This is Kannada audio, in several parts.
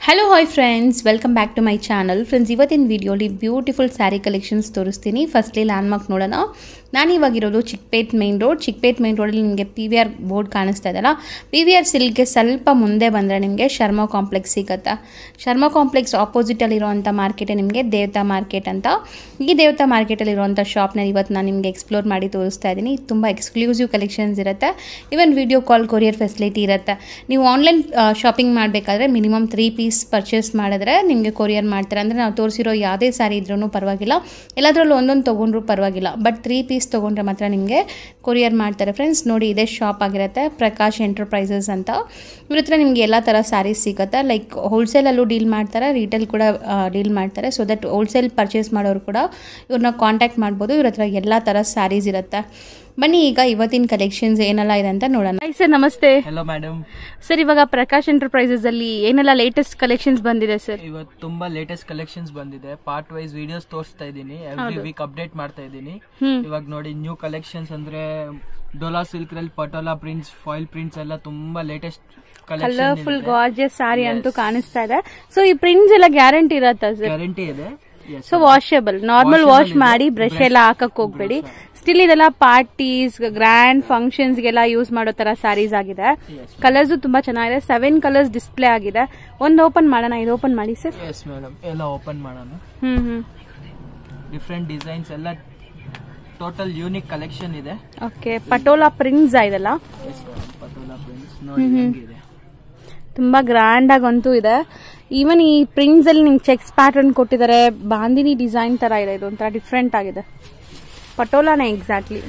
Hello hi friends welcome back to my channel friends ಇವತ್ತಿನ ವಿಡಿಯೋಲಿ ಬ್ಯೂಟಿಫುಲ್ ಸ್ಯಾರಿ ಕಲೆಕ್ಷನ್ಸ್ ತೋರಿಸ್ತೀನಿ ಫಸ್ಟ್ಲಿ ಲ್ಯಾಂಡ್ಮಾರ್ಕ್ ನೋಡೋಣ ನಾನು ಇವಾಗಿರೋದು Chickpet main road Chickpet main ರೋಡಲ್ಲಿ ನಿಮಗೆ ಪಿ ವಿ ಆರ್ ಬೋರ್ಡ್ ಕಾಣಿಸ್ತಾ ಇದೆಯಲ್ಲ ಪಿ ವಿ ಆರ್ ಸಿಲ್ಗೆ ಸ್ವಲ್ಪ ಮುಂದೆ ಬಂದರೆ ನಿಮಗೆ ಶರ್ಮಾ ಕಾಂಪ್ಲೆಕ್ಸ್ ಸಿಗುತ್ತೆ ಶರ್ಮಾ ಕಾಂಪ್ಲೆಕ್ಸ್ ಆಪೋಸಿಟಲ್ಲಿರುವಂಥ ಮಾರ್ಕೆಟೇ ನಿಮಗೆ ದೇವತಾ ಮಾರ್ಕೆಟ್ ಅಂತ ಈ ದೇವತಾ ಮಾರ್ಕೆಟಲ್ಲಿರುವಂಥ ಶಾಪ್ನ ಇವತ್ತು ನಾನು ನಿಮಗೆ ಎಕ್ಸ್ಪ್ಲೋರ್ ಮಾಡಿ ತೋರಿಸ್ತಾ ಇದ್ದೀನಿ ತುಂಬ ಎಕ್ಸ್ಕ್ಲೂಸಿವ್ ಕಲೆಕ್ಷನ್ಸ್ ಇರುತ್ತೆ even video call courier facility ಇರುತ್ತೆ ನೀವು ಆನ್ಲೈನ್ ಶಾಪಿಂಗ್ ಮಾಡಬೇಕಾದ್ರೆ ಮಿನಿಮಮ್ ತ್ರೀ ಪೀಸ್ ಪರ್ಚೇಸ್ ಮಾಡಿದ್ರೆ ನಿಮಗೆ ಕೊರಿಯರ್ ಮಾಡ್ತಾರೆ ಅಂದರೆ ನಾವು ತೋರಿಸಿರೋ ಯಾವುದೇ ಸ್ಯಾರಿ ಇದ್ರೂ ಪರವಾಗಿಲ್ಲ ಎಲ್ಲದರಲ್ಲೂ ಒಂದೊಂದು ತೊಗೊಂಡ್ರೂ ಪರವಾಗಿಲ್ಲ ಬಟ್ ತ್ರೀ ಪೀಸ್ ತೊಗೊಂಡ್ರೆ ಮಾತ್ರ ನಿಮಗೆ ಕೊರಿಯರ್ ಮಾಡ್ತಾರೆ ಫ್ರೆಂಡ್ಸ್ ನೋಡಿ ಇದೇ ಶಾಪ್ ಆಗಿರುತ್ತೆ ಪ್ರಕಾಶ್ ಎಂಟರ್ಪ್ರೈಸಸ್ ಅಂತ ಇವ್ರ ಹತ್ರ ನಿಮಗೆ ಎಲ್ಲ ಥರ ಸ್ಯಾರೀಸ್ ಸಿಗುತ್ತೆ ಲೈಕ್ ಹೋಲ್ಸೇಲಲ್ಲೂ ಡೀಲ್ ಮಾಡ್ತಾರೆ ರಿಟೇಲ್ ಕೂಡ ಡೀಲ್ ಮಾಡ್ತಾರೆ ಸೊ ದಟ್ ಹೋಲ್ಸೇಲ್ ಪರ್ಚೇಸ್ ಮಾಡೋರು ಕೂಡ ಇವ್ರನ್ನ ಕಾಂಟ್ಯಾಕ್ಟ್ ಮಾಡ್ಬೋದು ಇವ್ರ ಹತ್ರ ಎಲ್ಲ ಥರ ಸ್ಯಾರೀಸ್ ಇರುತ್ತೆ ಬನ್ನಿ ಈಗ ಇವತ್ತಿನ ಕಲೆಕ್ಷನ್ಸ್ ಏನೆಲ್ಲ ಇದೆ ಅಂತ ನೋಡೋಣ ಹಾಯ್ ಸರ್ ನಮಸ್ತೆ ಹಲೋ ಮೇಡಮ್ ಸರ್ ಇವಾಗ ಪ್ರಕಾಶ್ ಎಂಟರ್ಪ್ರೈಸಸ್ ಅಲ್ಲಿ ಏನೆಲ್ಲ ಲೇಟೆಸ್ಟ್ ಕಲೆಕ್ಷನ್ಸ್ ಬಂದಿದೆ ಸರ್ ಇವತ್ತು ತುಂಬಾ ಲೇಟೆಸ್ಟ್ ಕಲೆಕ್ಷನ್ಸ್ ಬಂದಿದೆ ಪಾರ್ಟ್ ವೈಸ್ ವಿಡಿಯೋಸ್ ತೋರಿಸ್ತಾ ಇದ್ದೀನಿ ಎವ್ರಿ ವೀಕ್ ಅಪ್ಡೇಟ್ ಮಾಡ್ತಾ ಇದ್ದೀನಿ ಇವಾಗ ನೋಡಿ ನ್ಯೂ ಕಲೆಕ್ಷನ್ಸ್ ಅಂದ್ರೆ ಡೋಲಾ ಸಿಲ್ಕ್ ರಲ್ಲಿ ಪಟೋಲಾ ಪ್ರಿಂಟ್ಸ್ ಫಾಯಿಲ್ ಪ್ರಿಂಟ್ಸ್ ಎಲ್ಲ ತುಂಬಾ ಲೇಟೆಸ್ಟ್ ಕಲರ್ಫುಲ್ ಗಾರ್ಜಿಯಸ್ ಸಾರಿ ಅಂತೂ ಕಾಣಿಸ್ತಾ ಇದೆ ಸೊ ಈ ಪ್ರಿಂಟ್ಸ್ ಎಲ್ಲ ಗ್ಯಾರಂಟಿ ಇರತ್ತಾ ಸರ್ ಗ್ಯಾರಂಟಿ ಇದೆ ಸೊ ವಾಷಬಲ್ ನಾರ್ಮಲ್ ವಾಶ್ ಮಾಡಿ ಬ್ರಷ್ ಎಲ್ಲ ಹಾಕಕ್ ಹೋಗ್ಬೇಡಿ ಸ್ಟಿಲ್ ಇದೆಲ್ಲ ಪಾರ್ಟೀಸ್ ಗ್ರ್ಯಾಂಡ್ ಫಂಕ್ಷನ್ಸ್ ಗೆಲ್ಲ ಯೂಸ್ ಮಾಡೋ ತರ ಸ್ಯಾರೀಸ್ ಆಗಿದೆ ಕಲರ್ಸ್ ತುಂಬಾ ಚೆನ್ನಾಗಿದೆ ಸೆವೆನ್ ಕಲರ್ಸ್ ಡಿಸ್ಪ್ಲೇ ಆಗಿದೆ ಒಂದು ಓಪನ್ ಮಾಡೋಣ ಇದು ಓಪನ್ ಮಾಡಿ ಸರ್ ಎಸ್ ಮೇಡಮ್ ಎಲ್ಲ ಓಪನ್ ಮಾಡೋಣ ಹ್ಮ್ ಹ್ಮ್ ಡಿಫ್ರೆಂಟ್ ಡಿಸೈನ್ಸ್ ಎಲ್ಲ ಟೋಟಲ್ ಯೂನಿಕ್ ಕಲೆಕ್ಷನ್ ಇದೆ ಓಕೆ ಪಟೋಲಾ ಪ್ರಿಂಟ್ಸ್ ಇದೆಲ್ಲ ಎಸ್ ಮೇಡಮ್ ಪಟೋಲಾ ಪ್ರಿಂಟ್ಸ್ ನೋಡಿ ಹೆಂಗಿದೆ ತುಂಬಾ ಗ್ರ್ಯಾಂಡ್ ಆಗಂತೂ ಇದೆ ಈವನ್ ಈ ಪ್ರಿಂಟ್ಸ್ ಅಲ್ಲಿ ನಿಮ್ಗೆ ಚೆಕ್ಸ್ ಪ್ಯಾಟರ್ನ್ ಕೊಟ್ಟಿದ್ದಾರೆ ಬಾಂದಿನಿ ಡಿಸೈನ್ ತರ ಇದೆ ಇದು ಒಂಥರ ಡಿಫ್ರೆಂಟ್ ಆಗಿದೆ ಪಟೋಲಾನೇ ಎಕ್ಸಾಕ್ಟ್ಲಿ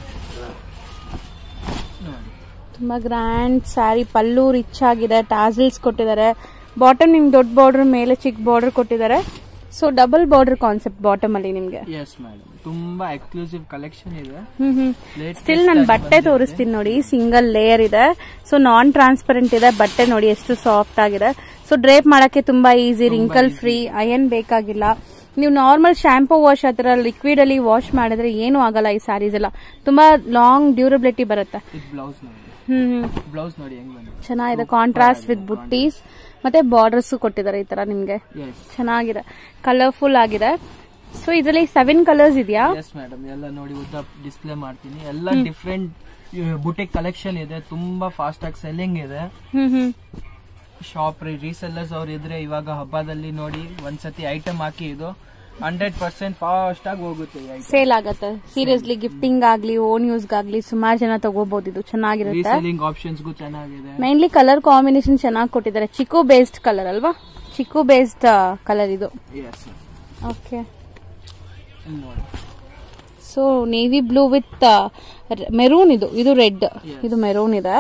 ನೋಡಿ ತುಂಬಾ ಗ್ರ್ಯಾಂಡ್ ಸ್ಯಾರಿ ಪಲ್ಲು ರಿಚ್ ಆಗಿದೆ ಟಾಸಲ್ಸ್ ಕೊಟ್ಟಿದ್ದಾರೆ ಬಾಟಮ್ ನಿಮ್ಗೆ ದೊಡ್ಡ ಬಾರ್ಡರ್ ಮೇಲೆ ಚಿಕ್ಕ ಬಾರ್ಡರ್ ಕೊಟ್ಟಿದ್ದಾರೆ so double border concept bottom ಅಲ್ಲಿ ನಿಮ್ಗೆ ಎಸ್ ಮೇಡಮ್ ತುಂಬಾ ಎಕ್ಸ್ಕ್ಲೂಸಿವ್ ಕಲೆಕ್ಷನ್ ಇದೆ ಹ್ಮ್ ಹ್ಮ್ Latest ಸ್ಟಿಲ್ ನಾನು ಬಟ್ಟೆ ತೋರಿಸ್ತೀನಿ ನೋಡಿ ಸಿಂಗಲ್ ಲೇಯರ್ ಇದೆ ಸೊ ನಾನ್ ಟ್ರಾನ್ಸ್ಪರೆಂಟ್ ಇದೆ ಬಟ್ಟೆ ನೋಡಿ ಎಷ್ಟು ಸಾಫ್ಟ್ ಆಗಿದೆ ಸೊ ಡ್ರೇಪ್ ಮಾಡಕ್ಕೆ ತುಂಬಾ ಈಸಿ ರಿಂಕಲ್ ಫ್ರೀ ಅಯನ್ ಬೇಕಾಗಿಲ್ಲ ನೀವು ನಾರ್ಮಲ್ ಶಾಂಪೂ ವಾಶ್ ಆತರ ಲಿಕ್ವಿಡ್ ಅಲ್ಲಿ ವಾಶ್ ಮಾಡಿದ್ರೆ ಏನು ಆಗಲ್ಲ ಈ ಸ್ಯಾರೀಸ್ ಎಲ್ಲ ತುಂಬಾ ಲಾಂಗ್ ಡ್ಯೂರಬಿಲಿಟಿ ಬರುತ್ತೆ ಇದು ಬ್ಲೌಸ್ ನೋಡಿ ಹ್ಮ್ ಹ್ಮ್ ಬ್ಲೌಸ್ ನೋಡಿ ಹೆಂಗ್ ಬಂದಿದೆ ಚೆನ್ನಾಗಿದೆ ಕಾಂಟ್ರಾಸ್ಟ್ ವಿತ್ ಬುಟ್ಟೀಸ್ ಮತ್ತೆ ಬಾರ್ಡರ್ಸ್ ಕೊಟ್ಟಿದ್ದಾರೆ ಈ ತರ ನಿಮ್ಗೆ ಎಸ್ ಚೆನ್ನಾಗಿದೆ ಕಲರ್ಫುಲ್ ಆಗಿದೆ ಸೊ ಇದರಲ್ಲಿ ಸೆವೆನ್ ಕಲರ್ಸ್ ಇದೆಯಾ ಎಸ್ ಮೇಡಮ್ ಎಲ್ಲ ನೋಡಿ ಉದ್ದ ಡಿಸ್ಪ್ಲೇ ಮಾಡ್ತೀನಿ ಎಲ್ಲ ಡಿಫ್ರೆಂಟ್ ಬುಟಿಕ್ ಕಲೆಕ್ಷನ್ ಇದೆ ತುಂಬಾ ಫಾಸ್ಟ್ ಆಗಿ ಸೆಲ್ಲಿಂಗ್ ಇದೆ ಹ್ಮ್ ಹ್ಮ್ ಶಾಪ್ ರೀಸೆಲ್ಲರ್ಸ್ ಅವ್ರು ಇದ್ರೆ ಇವಾಗ ಹಬ್ಬದಲ್ಲಿ ನೋಡಿ ಒಂದ್ಸತಿ ಐಟಮ್ ಹಾಕಿ ಇದು ಹಂಡ್ರೆಡ್ ಪರ್ಸೆಂಟ್ ಫಾಸ್ಟ್ ಆಗಿ ಹೋಗುತ್ತೆ ಈ ಐಟಮ್ ಸೇಲ್ ಆಗತ್ತೆ ಸೀರಿಯಸ್ಲಿ ಗಿಫ್ಟಿಂಗ್ ಆಗ್ಲಿ ಓನ್ ಯೂಸ್ ಆಗ್ಲಿ ಸುಮಾರು ಜನ ತಗೋಬಹುದು ಇದು ಚೆನ್ನಾಗಿರುತ್ತೆ ರೀಸೆಲ್ಲಿಂಗ್ ಆಪ್ಷನ್ಸ್ಗೂ ಚೆನ್ನಾಗಿದೆ ಮೈನ್ಲಿ ಕಲರ್ ಕಾಂಬಿನೇಷನ್ ಚೆನ್ನಾಗಿ ಕೊಟ್ಟಿದ್ದಾರೆ ಚಿಕ್ಕು ಬೇಸ್ಡ್ ಕಲರ್ ಅಲ್ವಾ ಚಿಕ್ಕು ಬೇಸ್ಡ್ ಕಲರ್ ಇದು ಎಸ್ ಓಕೆ ನೋಡಿ so navy blue with maroon ಇದು ಇದು ರೆಡ್ ಇದು ಮೆರೂನ್ ಇದೆ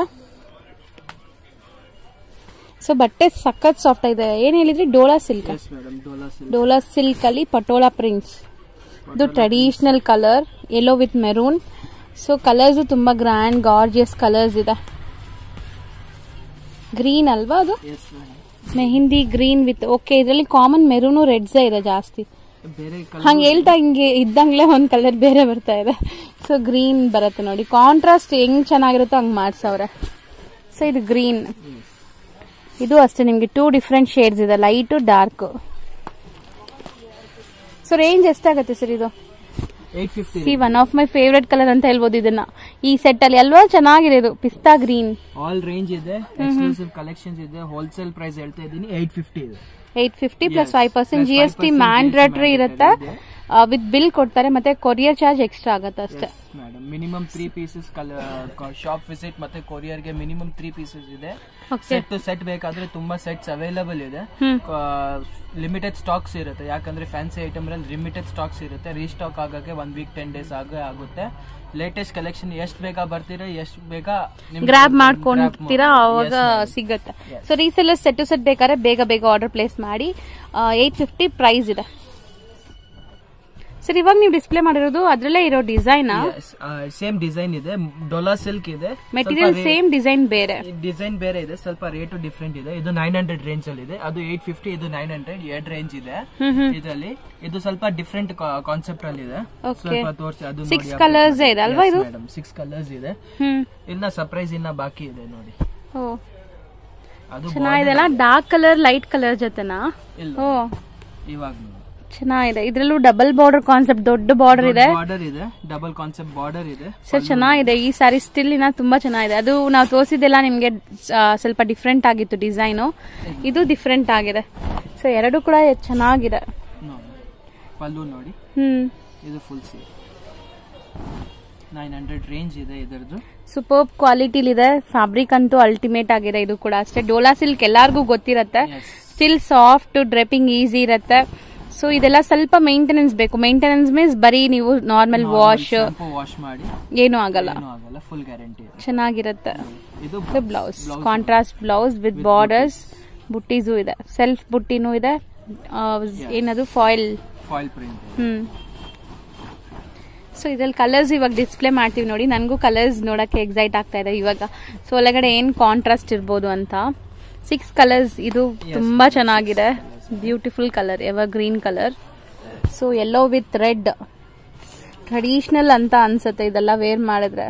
ಸೊ ಬಟ್ಟೆ ಸಖತ್ ಸಾಫ್ಟ್ ಇದೆ ಏನ್ ಹೇಳಿದ್ರಿ Dola silk yes madam Dola silk Dola silk ಅಲ್ಲಿ ಪಟೋಲಾ ಪ್ರಿಂಟ್ಸ್ ಇದು traditional colour yellow with maroon so colours ತುಂಬಾ ಗ್ರ್ಯಾಂಡ್ ಗಾರ್ಜಿಯಸ್ ಕಲರ್ಸ್ ಇದೆ ಗ್ರೀನ್ ಅಲ್ವಾ ಅದು yes madam mehndi green with okay ಇದರಲ್ಲಿ ಕಾಮನ್ ಮೆರೂನು ರೆಡ್ಸ್ ಇದೆ ಜಾಸ್ತಿ ಬೇರೆ ಕಲರ್ ಹಂಗೆ ಹೇಳ್ತಾ ಹಿಂಗೆ ಇದ್ದಂಗ್ಲೇ ಒಂದ್ ಕಲರ್ ಬೇರೆ ಬರ್ತಾ ಇದೆ ಸೊ ಗ್ರೀನ್ ಬರುತ್ತೆ ನೋಡಿ ಕಾಂಟ್ರಾಸ್ಟ್ ಹೆಂಗ್ ಚೆನ್ನಾಗಿರುತ್ತೋ ಹಂಗ್ ಮಾಡ್ಸವ್ರೆ ಸೊ ಇದು ಗ್ರೀನ್ ಇದು ಅಷ್ಟೇ ನಿಮ್ಗೆ ಟೂ ಡಿಫ್ರೆಂಟ್ ಶೇಡ್ಸ್ ಇದೆ ಲೈಟ್ ಡಾರ್ಕ್ ಸೊ ರೇಂಜ್ ಎಷ್ಟಾಗುತ್ತೆ ಸರ್ ಇದು ಏಟ್ ಫಿಫ್ಟಿ ಸಿ one of my favourite colour ಅಂತ ಹೇಳ್ಬೋದು ಇದನ್ನ ಈ ಸೆಟ್ ಅಲ್ಲಿ ಅಲ್ವಾ ಚೆನ್ನಾಗಿದೆ ಇದು ಪಿಸ್ತಾ ಗ್ರೀನ್ ಆಲ್ ರೇಂಜ್ ಇದೆ ಎಕ್ಸ್ಕ್ಲೂಸಿವ್ ಕಲೆಕ್ಷನ್ಸ್ ಇದೆ ಹೋಲ್ಸೇಲ್ ಪ್ರೈಸ್ ಹೇಳ್ತಾ ಇದ್ದೀನಿ ಏಟ್ ಫಿಫ್ಟಿ ಇದೆ eight fifty plus five percent G S T mandatory ಇರುತ್ತೆ ವಿತ್ ಬಿಲ್ ಕೊಡ್ತಾರೆ ಮತ್ತೆ ಕೊರಿಯರ್ ಚಾರ್ಜ್ ಎಕ್ಸ್ಟ್ರಾ ಆಗುತ್ತೆ ಅಷ್ಟೇ madam minimum three pieces shop visit ಮತ್ತೆ ಕೊರಿಯರ್ ಗೆ ಮಿನಿಮಮ್ ತ್ರೀ ಪೀಸಸ್ ಇದೆ ಓಕೆ ಸೆಟ್ ಟು ಸೆಟ್ ಬೇಕಾದ್ರೆ ತುಂಬಾ ಸೆಟ್ಸ್ ಅವೈಲಬಲ್ ಇದೆ ಹ್ಮ್. ಲಿಮಿಟೆಡ್ ಸ್ಟಾಕ್ಸ್ ಇರುತ್ತೆ ಯಾಕಂದ್ರೆ ಫ್ಯಾನ್ಸಿ ಐಟಮ್ ಅಲ್ಲಿ ಲಿಮಿಟೆಡ್ ಸ್ಟಾಕ್ಸ್ ಇರುತ್ತೆ ರೀಸ್ಟಾಕ್ ಆಗಕ್ಕೆ ಒನ್ ವೀಕ್ ಟೆನ್ ಡೇಸ್ ಆಗೇ ಆಗುತ್ತೆ ಲೇಟೆಸ್ಟ್ ಕಲೆಕ್ಷನ್ ಎಷ್ಟು ಬೇಗ ಬರ್ತೀರಾ ಎಷ್ಟು ಬೇಗ ನಿಮ್ಗೆ ಗ್ರಾಬ್ grab ಮಾಡ್ಕೊಂತೀರಾ ಮಾಡ್ಬೋದು. ಅವಾಗ Yes, madam. ಸಿಗುತ್ತೆ so reseller set to set ಬೇಕಾದ್ರೆ ಬೇಗ ಬೇಗ ಆರ್ಡರ್ ಪ್ಲೇಸ್ ಮಾಡಿ ಏಟ್ ಫಿಫ್ಟಿ ಪ್ರೈಸ್ ಇದೆ ಸರ್ ಇವಾಗ ನೀವು ಡಿಸ್ಪ್ಲೇ ಮಾಡಿರೋದು ಅದ್ರಲ್ಲೇ ಇರೋ ಡಿಸೈನ್ Yes, ಆ, ಸೇಮ್ ಡಿಸೈನ್ ಇದೆ ಡೊಲಾ ಸಿಲ್ಕ್ ಇದೆ ಮೆಟೀರಿಯಲ್ ಸೇಮ್ ಡಿಸೈನ್ ಬೇರೆ ಡಿಸೈನ್ ಬೇರೆ ಇದೆ ಸ್ವಲ್ಪ ರೇಟು ಡಿಫ್ರೆಂಟ್ ಇದೆ ಇದು ನೈನ್ ಹಂಡ್ರೆಡ್ ರೇಂಜ್ ಅಲ್ಲಿ ಇದೆ ಅದು ಏಟ್ ಫಿಫ್ಟಿ ಇದು ನೈನ್ ಹಂಡ್ರೆಡ್ ಎರಡ್ ರೇಂಜ್ ಇದೆ ಹ್ಮ್ ಹ್ಮ್ ಇದರಲ್ಲಿ ಇದು ಸ್ವಲ್ಪ ಡಿಫ್ರೆಂಟ್ ಕಾನ್ಸೆಪ್ಟ್ ಅಲ್ಲಿ ಇದೆ Okay. ಸ್ವಲ್ಪ ತೋರಿಸಿ ಅದು Six colours ಇದೆ ಅಲ್ವಾ ಇದು? ಮೇಡಮ್ ಸಿಕ್ಸ್ ಕಲರ್ಸ್ ಇದೆ ಹ್ಮ್ ಇನ್ನ ಸರ್ಪ್ರೈಸ್ ಇನ್ನ ಬಾಕಿ ಇದೆ ನೋಡಿ ಓ ಅದು ಚೆನ್ನಾಗಿದೆಲ್ಲ ಡಾರ್ಕ್ ಕಲರ್ ಲೈಟ್ ಕಲರ್ ಜೊತೆನಾ ಇಲ್ಲ ಓ ಇವಾಗ ಚೆನ್ನಾಗಿದೆ ಇದ್ರಲ್ಲೂ ಡಬಲ್ ಬಾರ್ಡರ್ ಕಾನ್ಸೆಪ್ಟ್ ದೊಡ್ಡ ಬಾರ್ಡರ್ ಇದೆ ಬಾರ್ಡರ್ ಇದೆ ಡಬಲ್ ಕಾನ್ಸೆಪ್ಟ್ ಬಾರ್ಡರ್ ಇದೆ ಸರ್ ಚೆನ್ನಾಗಿದೆ ಈ ಸಾರಿ ಸ್ಟಿಲ್ ಇನ್ನ ತುಂಬಾ ಚೆನ್ನಾಗಿದೆ ಅದು ನಾವು ತೋರಿಸಿದ್ದೆಲ್ಲ ನಿಮ್ಗೆ ಆ, ಸ್ವಲ್ಪ ಡಿಫ್ರೆಂಟ್ ಆಗಿತ್ತು ಡಿಸೈನು ಇದು ಡಿಫ್ರೆಂಟ್ ಆಗಿದೆ ಸೊ ಎರಡು ಕೂಡ ಚೆನ್ನಾಗಿದೆ ನೋಡಿ ಪಲ್ಲು ನೋಡಿ ಹ್ಮ್ ಇದು ಫುಲ್ ಸಿ ನೈನ್ ಹಂಡ್ರೆಡ್ ರೇಂಜ್ ಇದೆ ಇದರದ್ದು ಸೂಪರ್ ಕ್ವಾಲಿಟಿಲಿದೆ ಫ್ಯಾಬ್ರಿಕ್ ಅಂತೂ ಅಲ್ಟಿಮೇಟ್ ಆಗಿದೆ ಇದು ಕೂಡ ಅಷ್ಟೇ ಡೋಲಾ ಸಿಲ್ಕ್ ಎಲ್ಲಾರ್ಗೂ ಗೊತ್ತಿರತ್ತೆ yes still soft draping easy ಇರತ್ತೆ ಸೊ ಇದೆಲ್ಲ ಸ್ವಲ್ಪ ಮೇಂಟೆನೆನ್ಸ್ ಬೇಕು ಮೇಂಟೆನೆನ್ಸ್ ಮೀನ್ಸ್ ಬರೀ ನೀವು ನಾರ್ಮಲ್ ವಾಶ್ ಶಾಂಪೂ ವಾಶ್ ಮಾಡಿ ಏನೂ ಆಗಲ್ಲ ಏನೂ ಆಗಲ್ಲ ಫುಲ್ ಗ್ಯಾರಂಟಿ ಇದೆ ಚೆನ್ನಾಗಿರುತ್ತೆ ಇದು blouse contrast blouse with borders ಬುಟ್ಟೀಸು ಇದೆ ಸೆಲ್ಫ್ ಬುಟ್ಟಿನೂ ಇದೆ ಆ, ಏನದು foil foil print hmm so ಇದ್ರಲ್ಲಿ ಕಲರ್ಸ್ ಇವಾಗ ಡಿಸ್ಪ್ಲೇ ಮಾಡ್ತೀವಿ ನೋಡಿ ನನಗೂ ಕಲರ್ಸ್ ನೋಡಕ್ಕೆ ಎಕ್ಸೈಟ್ ಆಗ್ತಾ ಇದೆ ಇವಾಗ ಸೊ ಒಳಗಡೆ ಏನ್ ಕಾಂಟ್ರಾಸ್ಟ್ ಇರ್ಬೋದು ಅಂತ ಸಿಕ್ಸ್ ಕಲರ್ಸ್ ಇದು ತುಂಬಾ ಚೆನ್ನಾಗಿದೆ beautiful colour evergreen colour so yellow with red traditional ಅಂತ ಅನ್ಸುತ್ತೆ ಇದೆಲ್ಲ ವೇರ್ ಮಾಡಿದ್ರೆ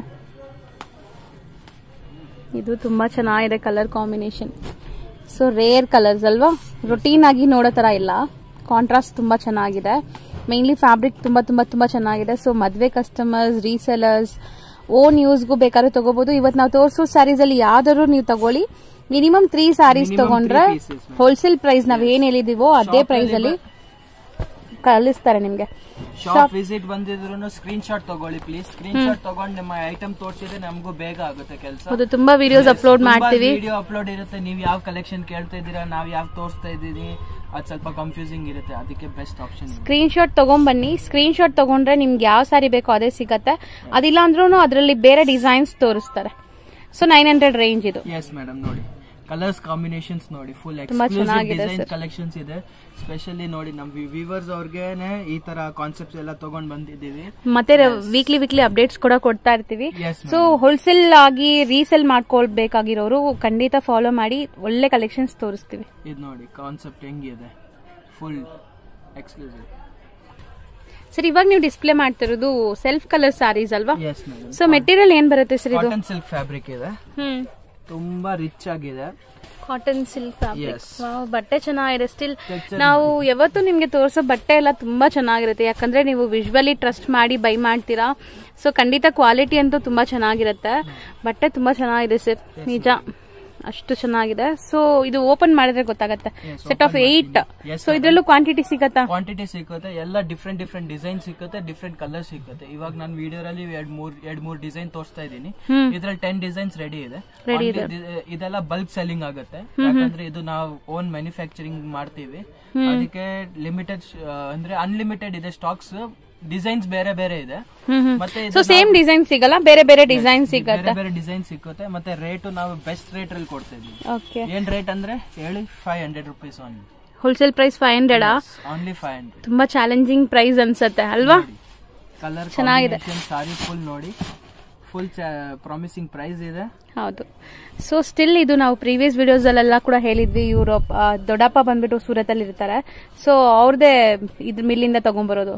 ಇದು ತುಂಬಾ ಚೆನ್ನಾಗಿದೆ colour combination so rare colours ಅಲ್ವಾ ರೊಟೀನ್ ಆಗಿ ನೋಡೋ ತರ ಇಲ್ಲ ಕಾಂಟ್ರಾಸ್ಟ್ ತುಂಬಾ ಚೆನ್ನಾಗಿದೆ ಮೇನ್ಲಿ ಫ್ಯಾಬ್ರಿಕ್ ತುಂಬಾ ತುಂಬಾ ತುಂಬಾ ಚೆನ್ನಾಗಿದೆ ಸೊ ಮದ್ವೆ ಕಸ್ಟಮರ್ಸ್ ರೀಸೆಲರ್ಸ್ ಓನ್ ಯೂಸ್ಗೂ ಬೇಕಾದ್ರೂ ತಗೋಬಹುದು ಇವತ್ತು ನಾವು ತೋರಿಸೋ ಸ್ಯಾರೀಸ್ ಅಲ್ಲಿ ಯಾವ್ದಾದ್ರು ನೀವು ತಗೊಳ್ಳಿ ಮಿನಿಮಮ್ ತ್ರೀ ಸ್ಯಾರೀಸ್ Minimum ತಗೊಂಡ್ರೆ three pieces, ma'am. Wholesale price ನಾವ್ ಏನ್ ಹೇಳಿದೀವೋ ಅದೇ Shop ಪ್ರೈಸ್ ಅಲ್ಲಿ ಅಲ್ಲಿ ಕಳಿಸ್ತಾರೆ ನಿಮ್ಗೆ ಶಾಪ್ ವಿಸಿಟ್ ಬಂದಿದ್ರು ಸ್ಕ್ರೀನ್ ಶಾಟ್ ತಗೊಳ್ಳಿ ಪ್ಲೀಸ್ ಸ್ಕ್ರೀನ್ ಶಾಟ್ ತಗೊಂಡು ನಿಮ್ಮ ಐಟಮ್ ತೋರಿಸಿದ್ರೆ ನಮಗೂ ಬೇಗ ಆಗುತ್ತೆ ಕೆಲಸ ಹೌದು ತುಂಬಾ ವಿಡಿಯೋಸ್ ಅಪ್ಲೋಡ್ ಮಾಡ್ತೀವಿ ವಿಡಿಯೋ ಅಪ್ಲೋಡ್ ಇರುತ್ತೆ ನೀವು ಯಾವ ಕಲೆಕ್ಷನ್ ಕೇಳ್ತಾ ಇದ್ದೀರಾ ನಾವ್ ಯಾವ ತೋರಿಸ್ತಾ ಇದ್ದೀವಿ ಅದು ಸ್ವಲ್ಪ ಕನ್ಫ್ಯೂಸಿಂಗ್ ಇರುತ್ತೆ ಅದಕ್ಕೆ ಬೆಸ್ಟ್ ಆಪ್ಷನ್ ಸ್ಕ್ರೀನ್ ಶಾಟ್ ತಗೊಂಬನ್ನಿ ಸ್ಕ್ರೀನ್ ಶಾಟ್ ತಗೊಂಡ್ರೆ ನಿಮ್ಗೆ ಯಾವ ಸಾರಿ ಬೇಕೋ ಅದೇ ಸಿಗತ್ತೆ ಅದಿಲ್ಲ ಅಂದ್ರೂ ಅದರಲ್ಲಿ ಬೇರೆ ಡಿಸೈನ್ಸ್ ತೋರಿಸ್ತಾರೆ ಸೊ ನೈನ್ ಹಂಡ್ರೆಡ್ ರೇಂಜ್ ಇದು ಎಸ್ ಮೇಡಮ್ ನೋಡಿ ಕಲರ್ಸ್ ಕಾಂಬಿನೇಷನ್ಸ್ ನೋಡಿ ಫುಲ್ ತುಂಬಾ ಎಕ್ಸ್ಕ್ಲೂಸಿವ್ ಚೆನ್ನಾಗಿದೆ ಡಿಸೈನ್ sir. ಕಲೆಕ್ಷನ್ಸ್ ಇದೆ ಸ್ಪೆಷಲಿ ನೋಡಿ ನಮ್ ವಿವರ್ಸ್ ಅವ್ರಿಗೆನೆ ಈ ತರ ಕಾನ್ಸೆಪ್ಟ್ಸ್ ಎಲ್ಲ ತಗೊಂಡ್ ಬಂದಿದ್ದೀವಿ ಮತ್ತೆ ವೀಕ್ಲಿ ವೀಕ್ಲಿ ಅಪ್ಡೇಟ್ಸ್ ಕೂಡ ಕೊಡ್ತಾ ಇರ್ತೀವಿ Yes, ಸೊ ಹೋಲ್ಸೇಲ್ ಆಗಿ ರೀಸೇಲ್ ಮಾಡ್ಕೊಳ್ಬೇಕಾಗಿರೋರು ಖಂಡಿತ ಫಾಲೋ ಮಾಡಿ ಒಳ್ಳೆ ಕಲೆಕ್ಷನ್ಸ್ ತೋರಿಸ್ತೀವಿ ಇದು ನೋಡಿ ಕಾನ್ಸೆಪ್ಟ್ ಹೆಂಗಿದೆ ಫುಲ್ ಎಕ್ಸ್ಕ್ಲೂಸಿವ್ ಸರ್ ಇವಾಗ ನೀವು ಡಿಸ್ಪ್ಲೇ ಮಾಡ್ತಿರೋದು ಸೆಲ್ಫ್ ಕಲರ್ ಸಾರೀಸ್ ಅಲ್ವಾ ಎಸ್ ಮೇಡಮ್ ಸೊ ಮೆಟೀರಿಯಲ್ ಏನ್ ಬರುತ್ತೆ ಸರ್ ಇದು ಕಾಟನ್ ಸಿಲ್ಕ್ ಫ್ಯಾಬ್ರಿಕ್ ಇದೆ ಹ್ಮ್ ತುಂಬಾ ರಿಚ್ ಆಗಿದೆ ಕಾಟನ್ ಸಿಲ್ಕ್ ಫ್ಯಾಬ್ರಿಕ್ Yes. ಬಟ್ಟೆ ಚೆನ್ನಾಗಿದೆ ಸ್ಟಿಲ್ Texture ನಾವು ಯಾವತ್ತು ನಿಮ್ಗೆ ತೋರಿಸೋ ಬಟ್ಟೆ ಎಲ್ಲ ತುಂಬಾ ಚೆನ್ನಾಗಿರುತ್ತೆ ಯಾಕಂದ್ರೆ ನೀವು ವಿಜುವಲಿ ಟ್ರಸ್ಟ್ ಮಾಡಿ ಬೈ ಮಾಡ್ತೀರಾ ಸೊ ಖಂಡಿತ ಕ್ವಾಲಿಟಿ ಅಂತೂ ತುಂಬಾ ಚೆನ್ನಾಗಿರುತ್ತೆ ಬಟ್ಟೆ ತುಂಬಾ ಚೆನ್ನಾಗಿದೆ ಸರ್ ನಿಜ ಅಷ್ಟು ಚೆನ್ನಾಗಿದೆ ಸೊ ಇದು ಓಪನ್ ಮಾಡಿದ್ರೆ ಗೊತ್ತಾಗತ್ತೆ Yes, set of open eight ಮಾಡ್ತೀನಿ. Yes, ಸೊ ಇದರಲ್ಲೂ ಕ್ವಾಂಟಿಟಿ ಸಿಗತ್ತಾ ಕ್ವಾಂಟಿಟಿ ಸಿಗುತ್ತೆ ಎಲ್ಲ ಡಿಫ್ರೆಂಟ್ ಡಿಫ್ರೆಂಟ್ ಡಿಸೈನ್ ಸಿಗುತ್ತೆ ಡಿಫ್ರೆಂಟ್ ಕಲರ್ ಸಿಗುತ್ತೆ ಇವಾಗ ನಾನು ವಿಡಿಯೋದಲ್ಲಿ ಎರಡ್ ಮೂರ್ ಎರಡ್ ಮೂರ್ ಡಿಸೈನ್ ತೋರಿಸ್ತಾ ಇದ್ದೀನಿ ಹ್ಮ್. ಇದ್ರಲ್ಲಿ ಟೆನ್ ಡಿಸೈನ್ಸ್ ರೆಡಿ ಇದೆ Ready Only ದಿ- ಇದೆಲ್ಲ ಬಲ್ಕ್ ಸೆಲ್ಲಿಂಗ್ ಆಗುತ್ತೆ ಯಾಕಂದ್ರೆ ಇದು ನಾವು ಓನ್ ಮ್ಯಾನುಫ್ಯಾಕ್ಚರಿಂಗ್ ಮಾಡ್ತೀವಿ ಅದಕ್ಕೆ ಲಿಮಿಟೆಡ್ ಅಂದ್ರೆ ಅನ್ಲಿಮಿಟೆಡ್ ಇದೆ ಸ್ಟಾಕ್ಸ್ ಡಿಸೈನ್ಸ್ ಬೇರೆ ಬೇರೆ ಇದೆ ಮತ್ತೆ ಸೊ ಇದು ಸೇಮ್ ಡಿಸೈನ್ ಸಿಗಲ್ಲ ಬೇರೆ ಬೇರೆ ಡಿಸೈನ್ ಬೇರೆ ಸಿಗತ್ತೆ ಬೇರೆ ಡಿಸೈನ್ ಸಿಗುತ್ತೆ ಮತ್ತೆ ರೇಟ್ ನಾವು ಬೆಸ್ಟ್ ರೇಟ್ ಅಲ್ಲಿ ಕೊಡ್ತಾ ಇದೀವಿ ಓಕೆ ಏನ್ ರೇಟ್ ಅಂದ್ರೆ ಹೇಳಿ five hundred rupees on wholesale price five ಹಂಡ್ರೆಡಾ ಓನ್ಲಿ ಫೈವ್ ಹಂಡ್ರೆಡ್ ತುಂಬಾ ಚಾಲೆಂಜಿಂಗ್ ಪ್ರೈಸ್ ಅನ್ಸತ್ತೆ ಅಲ್ವಾ ಕಲರ್ ಚೆನ್ನಾಗಿದೆ. ಸಾರಿ ಫುಲ್ ನೋಡಿ ಫುಲ್ ಪ್ರಾಮಿಸಿಂಗ್ ಪ್ರೈಸ್ ಇದೆ ಹೌದು ಸೊ ಸ್ಟಿಲ್ ಇದು ನಾವು ಪ್ರೀವಿಯಸ್ ವಿಡಿಯೋಸ್ ಅಲ್ಲೆಲ್ಲ ಕೂಡ ಹೇಳಿದ್ವಿ ಯುರೋಪ್ ಆ, ದೊಡ್ಡಪ್ಪ ಬಂದ್ಬಿಟ್ಟು ಸೂರತ್ ಅಲ್ಲಿ ಇರ್ತಾರೆ ಸೊ ಅವ್ರದೇ ಇದ್ರ ಮಿಲ್ಲಿಂದ ತಗೊಂಡ್ಬರೋದು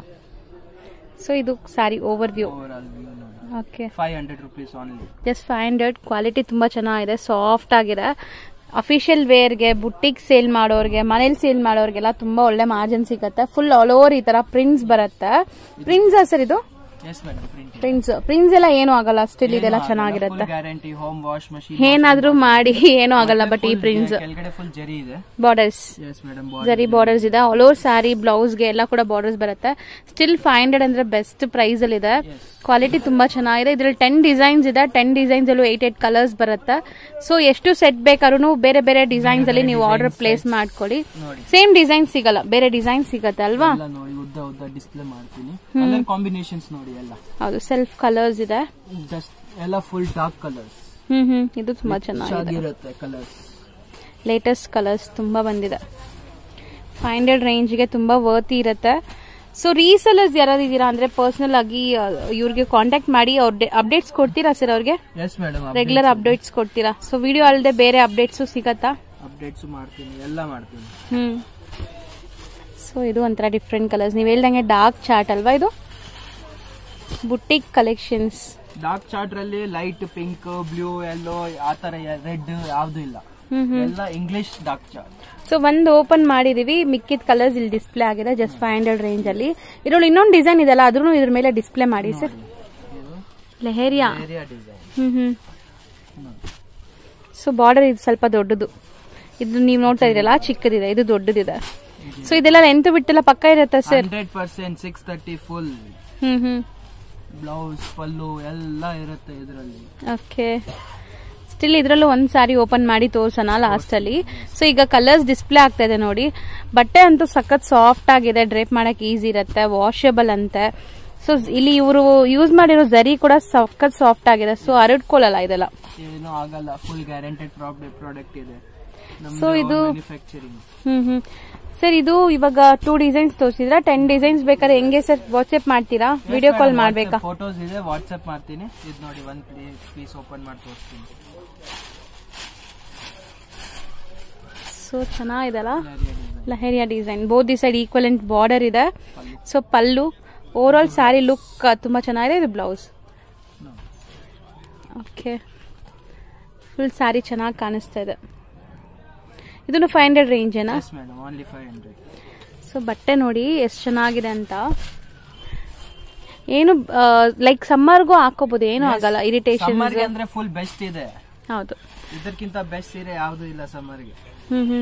ಸೊ ಇದು sari over view over all view ನೋಡಿ okay five hundred rupees only just five hundred quality ತುಂಬಾ ಚೆನ್ನಾಗಿದೆ ಸಾಫ್ಟ್ ಆಗಿದೆ ಅಫಿಷಿಯಲ್ ವೇರ್ಗೆ ಬುಟ್ಟಿಗೆ ಸೇಲ್ ಮಾಡೋರ್ಗೆ ಮನೇಲಿ ಸೇಲ್ ಮಾಡೋರ್ಗೆಲ್ಲ ತುಂಬಾ ಒಳ್ಳೆ ಮಾರ್ಜಿನ್ ಸಿಗತ್ತೆ ಫುಲ್ ಆಲ್ ಓವರ್ ಈ ತರ ಪ್ರಿಂಟ್ಸ್ ಬರುತ್ತೆ ಪ್ರಿಂಟ್ಸ್ ಸರ್ ಇದು yes madam print prints prints ಎಲ್ಲ ಏನು ಆಗಲ್ಲ ಸ್ಟಿಲ್ ಇದೆಲ್ಲ ಚೆನ್ನಾಗಿರುತ್ತೆ ಗ್ಯಾರಂಟಿ ಹೋಮ್ ವಾಶ್ ಮಷೀನ್ ಏನಾದ್ರೂ ಮಾಡಿ ಏನೂ ಆಗಲ್ಲ ಬಟ್ ಈ ಪ್ರಿಂಟ್ಸ್ ಕೆಳಗಡೆ ಫುಲ್ ಜರಿ ಇದೆ borders yes madam zari borders ಇದೆ ಆಲ್ ಓವರ್ ಸ್ಯಾರಿ ಬ್ಲೌಸ್ಗೆ ಎಲ್ಲ ಕೂಡ ಬಾರ್ಡರ್ಸ್ ಬರುತ್ತೆ ಸ್ಟಿಲ್ ಫೈವ್ ಹಂಡ್ರೆಡ್ ಅಂದ್ರೆ ಬೆಸ್ಟ್ ಪ್ರೈಸ್ ಅಲ್ಲಿ ಇದೆ ಕ್ವಾಲಿಟಿ ತುಂಬಾ ಚೆನ್ನಾಗಿದೆ ಇದ್ರಲ್ಲಿ ಟೆನ್ ಡಿಸೈನ್ಸ್ ಇದೆ ಟೆನ್ ಡಿಸೈನ್ಸ್ ಅಲ್ಲೂ ಏಟ್ ಏಟ್ ಕಲರ್ಸ್ ಬರುತ್ತೆ ಸೊ ಎಷ್ಟು ಸೆಟ್ ಬೇಕಾದ್ರೂ ಬೇರೆ ಬೇರೆ ಡಿಸೈನ್ಸ್ ಅಲ್ಲಿ ನೀವು ಆರ್ಡರ್ ಪ್ಲೇಸ್ ಮಾಡ್ಕೊಳ್ಳಿ ನೋಡಿ ಸೇಮ್ ಡಿಸೈನ್ ಸಿಗಲ್ಲ ಬೇರೆ ಡಿಸೈನ್ ಸಿಗತ್ತೆ ಅಲ್ವಾ ಎಲ್ಲ ನೋಡಿ ಉದ್ದ ಉದ್ದ ಡಿಸ್ಪ್ಲೇ ಮಾಡ್ತೀನಿ ಕಲರ್ ಕಾಂಬಿನೇಷನ್ಸ್ ನೋಡಿ ಎಲ್ಲ ಹೌದು ಸೆಲ್ಫ್ ಕಲರ್ಸ್ ಇದೆ ಜಸ್ಟ್ ಎಲ್ಲ ಫುಲ್ ಡಾರ್ಕ್ ಕಲರ್ಸ್ ಹ್ಮ್ ಹ್ಮ್ ಇದು ತುಂಬಾ ಚೆನ್ನಾಗಿದೆ ಚೆನ್ನಾಗಿರುತ್ತೆ ಕಲರ್ಸ್ ಲೇಟೆಸ್ಟ್ ಕಲರ್ಸ್ ತುಂಬಾ ಬಂದಿದೆ ಫೈವ್ ಹಂಡ್ರೆಡ್ ರೇಂಜ್ಗೆ ತುಂಬಾ ವರ್ತಿ ಇರುತ್ತೆ ಸೊ ರೀಸೆಲರ್ಸ್ ಯಾರಾದಿದ್ದೀರಾ ಅಂದ್ರೆ ಪರ್ಸನಲ್ ಆಗಿ ಆ, ಇವ್ರಿಗೆ ಕಾಂಟ್ಯಾಕ್ಟ್ ಮಾಡಿ ಅವ್ರ ಅಪ್ಡೇಟ್ಸ್ ಕೊಡ್ತೀರಾ ಸರ್ ಅವ್ರಿಗೆ ಎಸ್ ಮೇಡಮ್ ರೆಗ್ಯುಲರ್ ಅಪ್ಡೇಟ್ಸ್ ಕೊಡ್ತೀರಾ ಸೊ ವಿಡಿಯೋ ಅಲ್ಲದೆ ಬೇರೆ ಅಪ್ಡೇಟ್ಸ್ ಸಿಗತ್ತಾ ಅಪ್ಡೇಟ್ಸ್ ಮಾಡ್ತೀನಿ ಎಲ್ಲ ಮಾಡ್ತೀನಿ ಹ್ಮ್ ಸೊ ಇದು ಒಂಥರ ಡಿಫ್ರೆಂಟ್ ಕಲರ್ಸ್ ನೀವು ಹೇಳ್ದಂಗೆ ಡಾರ್ಕ್ ಚಾರ್ಟ್ ಅಲ್ವಾ ಇದು ಬುಟ್ಟಿಕ್ ಕಲೆಕ್ಷನ್ಸ್ ಡಾರ್ಕ್ ಚಾರ್ಟ್ ರಲ್ಲಿ ಲೈಟ್ ಪಿಂಕ್ ಬ್ಲೂ ಯೆಲ್ಲೋ ಆ ತರ ರೆಡ್ ಯಾವ್ದು ಇಲ್ಲ ಹ್ಮ್ ಹ್ಮ್ ಎಲ್ಲ ಇಂಗ್ಲಿಷ್ ಡಾರ್ಕ್ ಚಾರ್ಟ್ ಸೊ ಒಂದು ಓಪನ್ ಮಾಡಿದೀವಿ ಮಿಕ್ಕಿದ ಕಲರ್ಸ್ ಇಲ್ಲಿ ಡಿಸ್ಪ್ಲೇ ಆಗಿದೆ ಜಸ್ಟ್ ಫೈವ್ ಹಂಡ್ರೆಡ್ ರೇಂಜ್ ಅಲ್ಲಿ ಇದ್ರಲ್ಲಿ ಇನ್ನೊಂದು ಡಿಸೈನ್ ಇದೆಲ್ಲ ಅದ್ರೂ ಇದ್ರ ಮೇಲೆ ಡಿಸ್ಪ್ಲೇ ಮಾಡಿ ಸರ್ ಇದು ಲೆಹೇರಿಯಾ ಏರಿಯಾ ಡಿಸೈನ್ ಹ್ಮ್ ಹ್ಮ್ ಸೊ ಬಾರ್ಡರ್ ಇದು ಸ್ವಲ್ಪ ದೊಡ್ಡದು ಇದು ನೀವು ನೋಡ್ತಾ ಇದ್ದೀರಲ್ಲ ಚಿಕ್ಕದಿದೆ ಇದು ದೊಡ್ಡದಿದೆ ಸೊ ಇದೆಲ್ಲ ಲೆಂತ್ ಬಿಟ್ಟೆಲ್ಲ ಪಕ್ಕ ಇರತ್ತಾ sir hundred percent six thirty full ಹ್ಮ್ ಹ್ಮ್ ಬ್ಲೌಸ್ ಪಲ್ಲು ಎಲ್ಲ ಇರುತ್ತೆ ಇದರಲ್ಲಿ ಓಕೆ ಸ್ಟಿಲ್ ಇದರಲ್ಲೂ ಒಂದು ಸಾರಿ ಓಪನ್ ಮಾಡಿ ತೋರ್ಸೋಣ ಲಾಸ್ಟ್ ಅಲ್ಲಿ ಸೊ ಈಗ ಕಲರ್ಸ್ ಡಿಸ್ಪ್ಲೇ ಆಗ್ತಾ ಇದೆ ನೋಡಿ ಬಟ್ಟೆ ಅಂತೂ ಸಖತ್ ಸಾಫ್ಟ್ ಆಗಿದೆ ಡ್ರೇಪ್ ಮಾಡಕ್ ಈಸಿ ಇರುತ್ತೆ ವಾಷಬಲ್ ಅಂತೆ ಸೊ ಇಲ್ಲಿ ಇವರು ಯೂಸ್ ಮಾಡಿರೋ ಜರಿ ಕೂಡ ಸಖತ್ ಸಾಫ್ಟ್ ಆಗಿದೆ ಸೊ ಹರಡ್ಕೊಳ್ಳಲ್ಲ ಇದೆಲ್ಲ ಏನೂ ಆಗಲ್ಲ ಫುಲ್ ಗ್ಯಾರಂಟೆಡ್ ಪ್ರಾಡಕ್ಟ್ ಇದೆ So ಇದು- ಮ್ಯಾನುಫ್ಯಾಕ್ಚರಿಂಗ್ ಹ್ಮ್ ಹ್ಮ್ ಸರ್ ಇದು ಇವಾಗ ಟೂ ಡಿಸೈನ್ಸ್ ತೋರಿಸಿದ್ರ ಟೆನ್ ಡಿಸೈನ್ಸ್ ಬೇಕಾದ್ರೆ ಹೆಂಗೆ ಸರ್ ವಾಟ್ಸ್ಆಪ್ ಮಾಡ್ತೀರಾ ವಿಡಿಯೋ ಕಾಲ್ ಮಾಡ್ಬೇಕಾ ಫೋಟೋಸ್ ಇದೆ ವಾಟ್ಸ್ಆಪ್ ಮಾಡ್ತೀನಿ ಇದು ನೋಡಿ ಒಂದ್ ಪೀಸ್ ಓಪನ್ ಮಾಡಿ ತೋರಿಸ್ತೀನಿ ಸೊ ಚೆನ್ನಾಗಿದೆಲ್ಲ Area design. Leheriya design both the side equivalent border ಇದೆ so pallu over all sari look ತುಂಬಾ ಚೆನ್ನಾಗಿದೆ ಇದು blouse No. Okay full sari ಚೆನ್ನಾಗಿ ಕಾಣಿಸ್ತಾ ಇದೆ ಇದನ್ನು ಫೈವ್ ಹಂಡ್ರೆಡ್ ರೇಂಜ್ ಏನಾ Yes, madam. Only 500. ಸೊ ಬಟ್ಟೆ ನೋಡಿ ಎಷ್ಟು ಚೆನ್ನಾಗಿದೆ ಅಂತ ಏನು ಲೈಕ್ ಸಮ್ಮರ್ಗೂ ಹಾಕೋಬಹುದು ಏನು ಆಗಲ್ಲ ಇರಿಟೇಷನ್ ಸಮ್ಮರ್ಗೆ ಅಂದ್ರೆ ಫುಲ್ ಬೆಸ್ಟ್ ಇದೆ ಹೌದು ಇದಕ್ಕಿಂತ ಬೆಸ್ಟ್ ಸೀರೆ ಯಾವ್ದು ಇಲ್ಲ ಸಮ್ಮರ್ಗೆ ಹ್ಮ್ ಹ್ಮ್